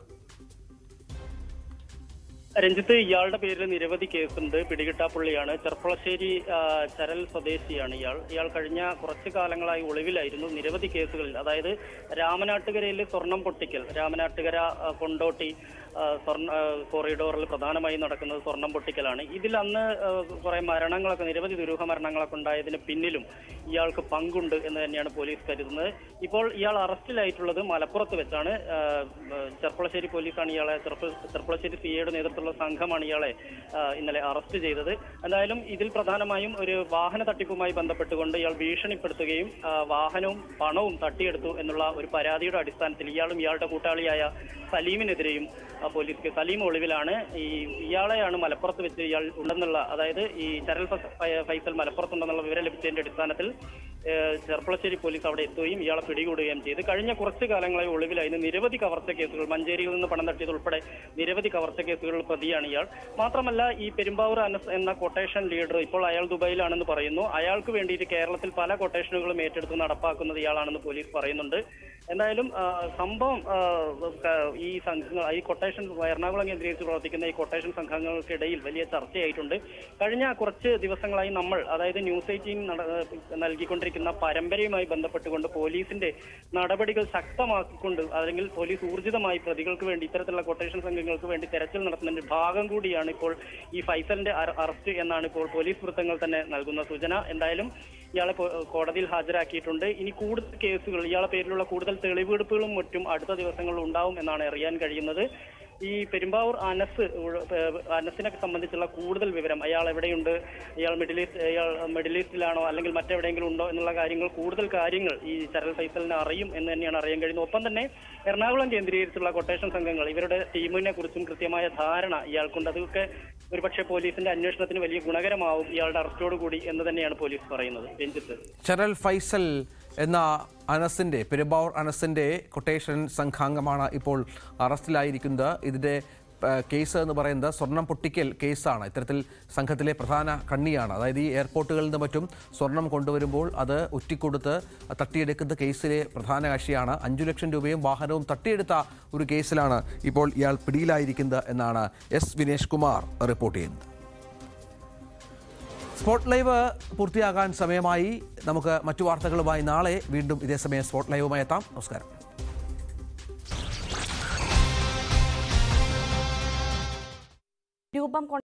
രഞ്ജിത്ത് ഇയാളുടെ പേരിൽ നിരവധി കേസുണ്ട് പിടികിട്ടാപ്പുള്ളിയാണ് ചെർപ്പളശ്ശേരി ആ, ചരൽ സ്വദേശിയാണ് ഇയാൾ ഇയാൾ കഴിഞ്ഞ കുറച്ചു കാലങ്ങളായി ഒളിവിലായിരുന്നു നിരവധി കേസുകളിൽ അതായത് രാമനാട്ടുകരയിൽ സ്വർണം പൊട്ടിക്കൽ രാമനാട്ടുകര ആ, കൊണ്ടോട്ടി ആ, സ്വർണ്ണ ആ, കോറിഡോറിൽ പ്രധാനമായും നടക്കുന്നത് സ്വർണം പൊട്ടിക്കലാണ് ഇതിൽ അന്ന് ആ, കുറെ മരണങ്ങളൊക്കെ നിരവധി ദുരൂഹ മരണങ്ങളൊക്കെ ഉണ്ടായതിന് പിന്നിലും ഇയാൾക്ക് പങ്കുണ്ട് എന്ന് തന്നെയാണ് പോലീസ് കരുതുന്നത് ഇപ്പോൾ ഇയാൾ അറസ്റ്റിലായിട്ടുള്ളത് മലപ്പുറത്ത് വെച്ചാണ് ആ, ആ, ചെർപ്പളശ്ശേരി പോലീസാണ് ഇയാളെ ചെർപ്പ- ചെർപ്പളശ്ശേരി സി എയുടെ നേതൃത്വത്തിലുള്ള സംഘമാണ് ഇയാളെ ആ, ഇന്നലെ അറസ്റ്റ് ചെയ്തത് എന്തായാലും ഇതിൽ പ്രധാനമായും ഒരു വാഹന തട്ടിപ്പുമായി ബന്ധപ്പെട്ടുകൊണ്ട് ഇയാൾ ഭീഷണിപ്പെടുത്തുകയും ആ, വാഹനവും പണവും തട്ടിയെടുത്തു എന്നുള്ള ഒരു പരാതിയുടെ അടിസ്ഥാനത്തിൽ ഇയാളും ഇയാളുടെ കൂട്ടാളിയായ സലീമിനെതിരെയും ആ, പോലീസ് കേസ് സലീം ഒളിവിലാണ് ഈ ഇയാളെയാണ് മലപ്പുറത്ത് വെച്ച് ഇയാൾ ഉണ്ടെന്നുള്ള അതായത് ഈ ചരൽ ഫ- ഫ- ഫൈസൽ മലപ്പുറത്തുണ്ടെന്നുള്ള വിവരം ലഭിച്ചതിന്റെ അടിസ്ഥാനത്തിൽ ഏഹ്, ചെർപ്പളശ്ശേരി പോലീസ് അവിടെ എത്തുകയും ഇയാളെ പിടികൂടുകയും ചെയ്തു കഴിഞ്ഞ കുറച്ച് കാലങ്ങളായി ഒളിവിലായിരുന്നു നിരവധി കവർച്ച കേസുകൾ മഞ്ചേരിയിൽ നിന്ന് പണം തട്ടിയത് ഉൾപ്പെടെ നിരവധി കവർച്ച കേസുകളിൽ പ്രതിയാണ് ഇയാൾ മാത്രമല്ല ഈ പെരുമ്പാവൂർ അനസ് എന്ന കൊട്ടേഷൻ ലീഡർ ഇപ്പോൾ അയാൾ ദുബായിലാണെന്ന് പറയുന്നു അയാൾക്ക് വേണ്ടിയിട്ട് കേരളത്തിൽ പല കൊട്ടേഷനുകളും ഏറ്റെടുത്ത് നടപ്പാക്കുന്നത് ഇയാളാണെന്ന് പോലീസ് പറയുന്നുണ്ട് എന്തായാലും ആ, സംഭവം ആ, ക- ഈ സംഘങ്ങൾ ഈ കൊട്ടേഷൻ എറണാകുളം കേന്ദ്രീകരിച്ച് പ്രവർത്തിക്കുന്ന ഈ കൊട്ടേഷൻ സംഘങ്ങൾക്കിടയിൽ വലിയ ചർച്ചയായിട്ടുണ്ട് കഴിഞ്ഞ കുറച്ച് ദിവസങ്ങളായി നമ്മൾ അതായത് ന്യൂസ് എയ്റ്റീൻ നട- നൽകിക്കൊണ്ടിരിക്കുന്ന നടത്തിക്കൊണ്ടിരിക്കുന്ന പരമ്പരയുമായി ബന്ധപ്പെട്ടുകൊണ്ട് പോലീസിന്റെ നടപടികൾ ശക്തമാക്കിക്കൊണ്ട് അല്ലെങ്കിൽ പോലീസ് ഊർജിതമായി പ്രതികൾക്ക് വേണ്ടി ഇത്തരത്തിലുള്ള കൊട്ടേഷൻ സംഘങ്ങൾക്ക് വേണ്ടി തെരച്ചിൽ നടത്തുന്നതിന്റെ ഭാഗം കൂടിയാണ് ഇപ്പോൾ ഈ ഫൈസലിന്റെ അറ- അറസ്റ്റ് എന്നാണ് ഇപ്പോൾ പോലീസ് വൃത്തങ്ങൾ തന്നെ നൽകുന്ന സൂചന എന്തായാലും ഇയാളെ പോ- കോടതിയിൽ ഹാജരാക്കിയിട്ടുണ്ട് ഇനി കൂടുതൽ കേസുകൾ ഇയാളെ പേരിലുള്ള കൂടുതൽ തെളിവെടുപ്പുകളും മറ്റും അടുത്ത ദിവസങ്ങളിൽ ഉണ്ടാവും എന്നാണ് അറിയാൻ കഴിയുന്നത് ഈ പെരുമ്പാവൂർ അനസ് ഉഴ- ഏഹ് അനസിനെ സംബന്ധിച്ചുള്ള കൂടുതൽ വിവരം അയാൾ എവിടെയുണ്ട് ഇയാൾ മിഡിൽ ഈസ്റ്റ് ഇയാൾ മിഡിൽ ഈസ്റ്റിലാണോ അല്ലെങ്കിൽ മറ്റെവിടെയെങ്കിലും ഉണ്ടോ എന്നുള്ള കാര്യങ്ങൾ കൂടുതൽ കാര്യങ്ങൾ ഈ ചരൽ ഫൈസലിനെ അറിയും എന്ന് തന്നെയാണ് അറിയാൻ കഴിയുന്നത് ഒപ്പം തന്നെ എറണാകുളം കേന്ദ്രീകരിച്ചുള്ള കൊട്ടേഷൻ സംഘങ്ങൾ ഇവരുടെ ടീമിനെ കുറിച്ചും കൃത്യമായ ധാരണ ഇയാൾക്കുണ്ട് അതൊക്കെ ഒരുപക്ഷെ പോലീസിന്റെ അന്വേഷണത്തിന് വലിയ ഗുണകരമാവും ഇയാളുടെ അറസ്റ്റോട് കൂടി എന്ന് തന്നെയാണ് പോലീസ് പറയുന്നത് രഞ്ജിത്ത് ചരൽ ഫൈസൽ എന്ന അനസിൻ്റെ പെരുമ്പാവൂർ അനസിൻ്റെ കൊട്ടേഷൻ സംഘാംഗമാണ് ഇപ്പോൾ അറസ്റ്റിലായിരിക്കുന്നത് ഇതിൻ്റെ ആ, കേസ് എന്ന് പറയുന്നത് സ്വർണം പൊട്ടിക്കൽ കേസാണ് ഇത്തരത്തിൽ സംഘത്തിലെ പ്രധാന കണ്ണിയാണ് അതായത് ഈ എയർപോർട്ടുകളിൽ നിന്ന് മറ്റും സ്വർണം കൊണ്ടുവരുമ്പോൾ അത് ഒറ്റിക്കൊടുത്ത് തട്ടിയെടുക്കുന്ന കേസിലെ പ്രധാന കക്ഷിയാണ് അഞ്ചു ലക്ഷം രൂപയും വാഹനവും തട്ടിയെടുത്ത ഒരു കേസിലാണ് ഇപ്പോൾ ഇയാൾ പിടിയിലായിരിക്കുന്നത് എന്നാണ് എസ് വിനേഷ് കുമാർ റിപ്പോർട്ട് ചെയ്യുന്നത് സ്പോട്ട് ലൈവ് പൂർത്തിയാകാൻ സമയമായി നമുക്ക് മറ്റു വാർത്തകളുമായി നാളെ വീണ്ടും ഇതേ സമയം സ്പോട്ട് ലൈവുമായി എത്താം നമസ്കാരം രൂപം കൊണ്ട്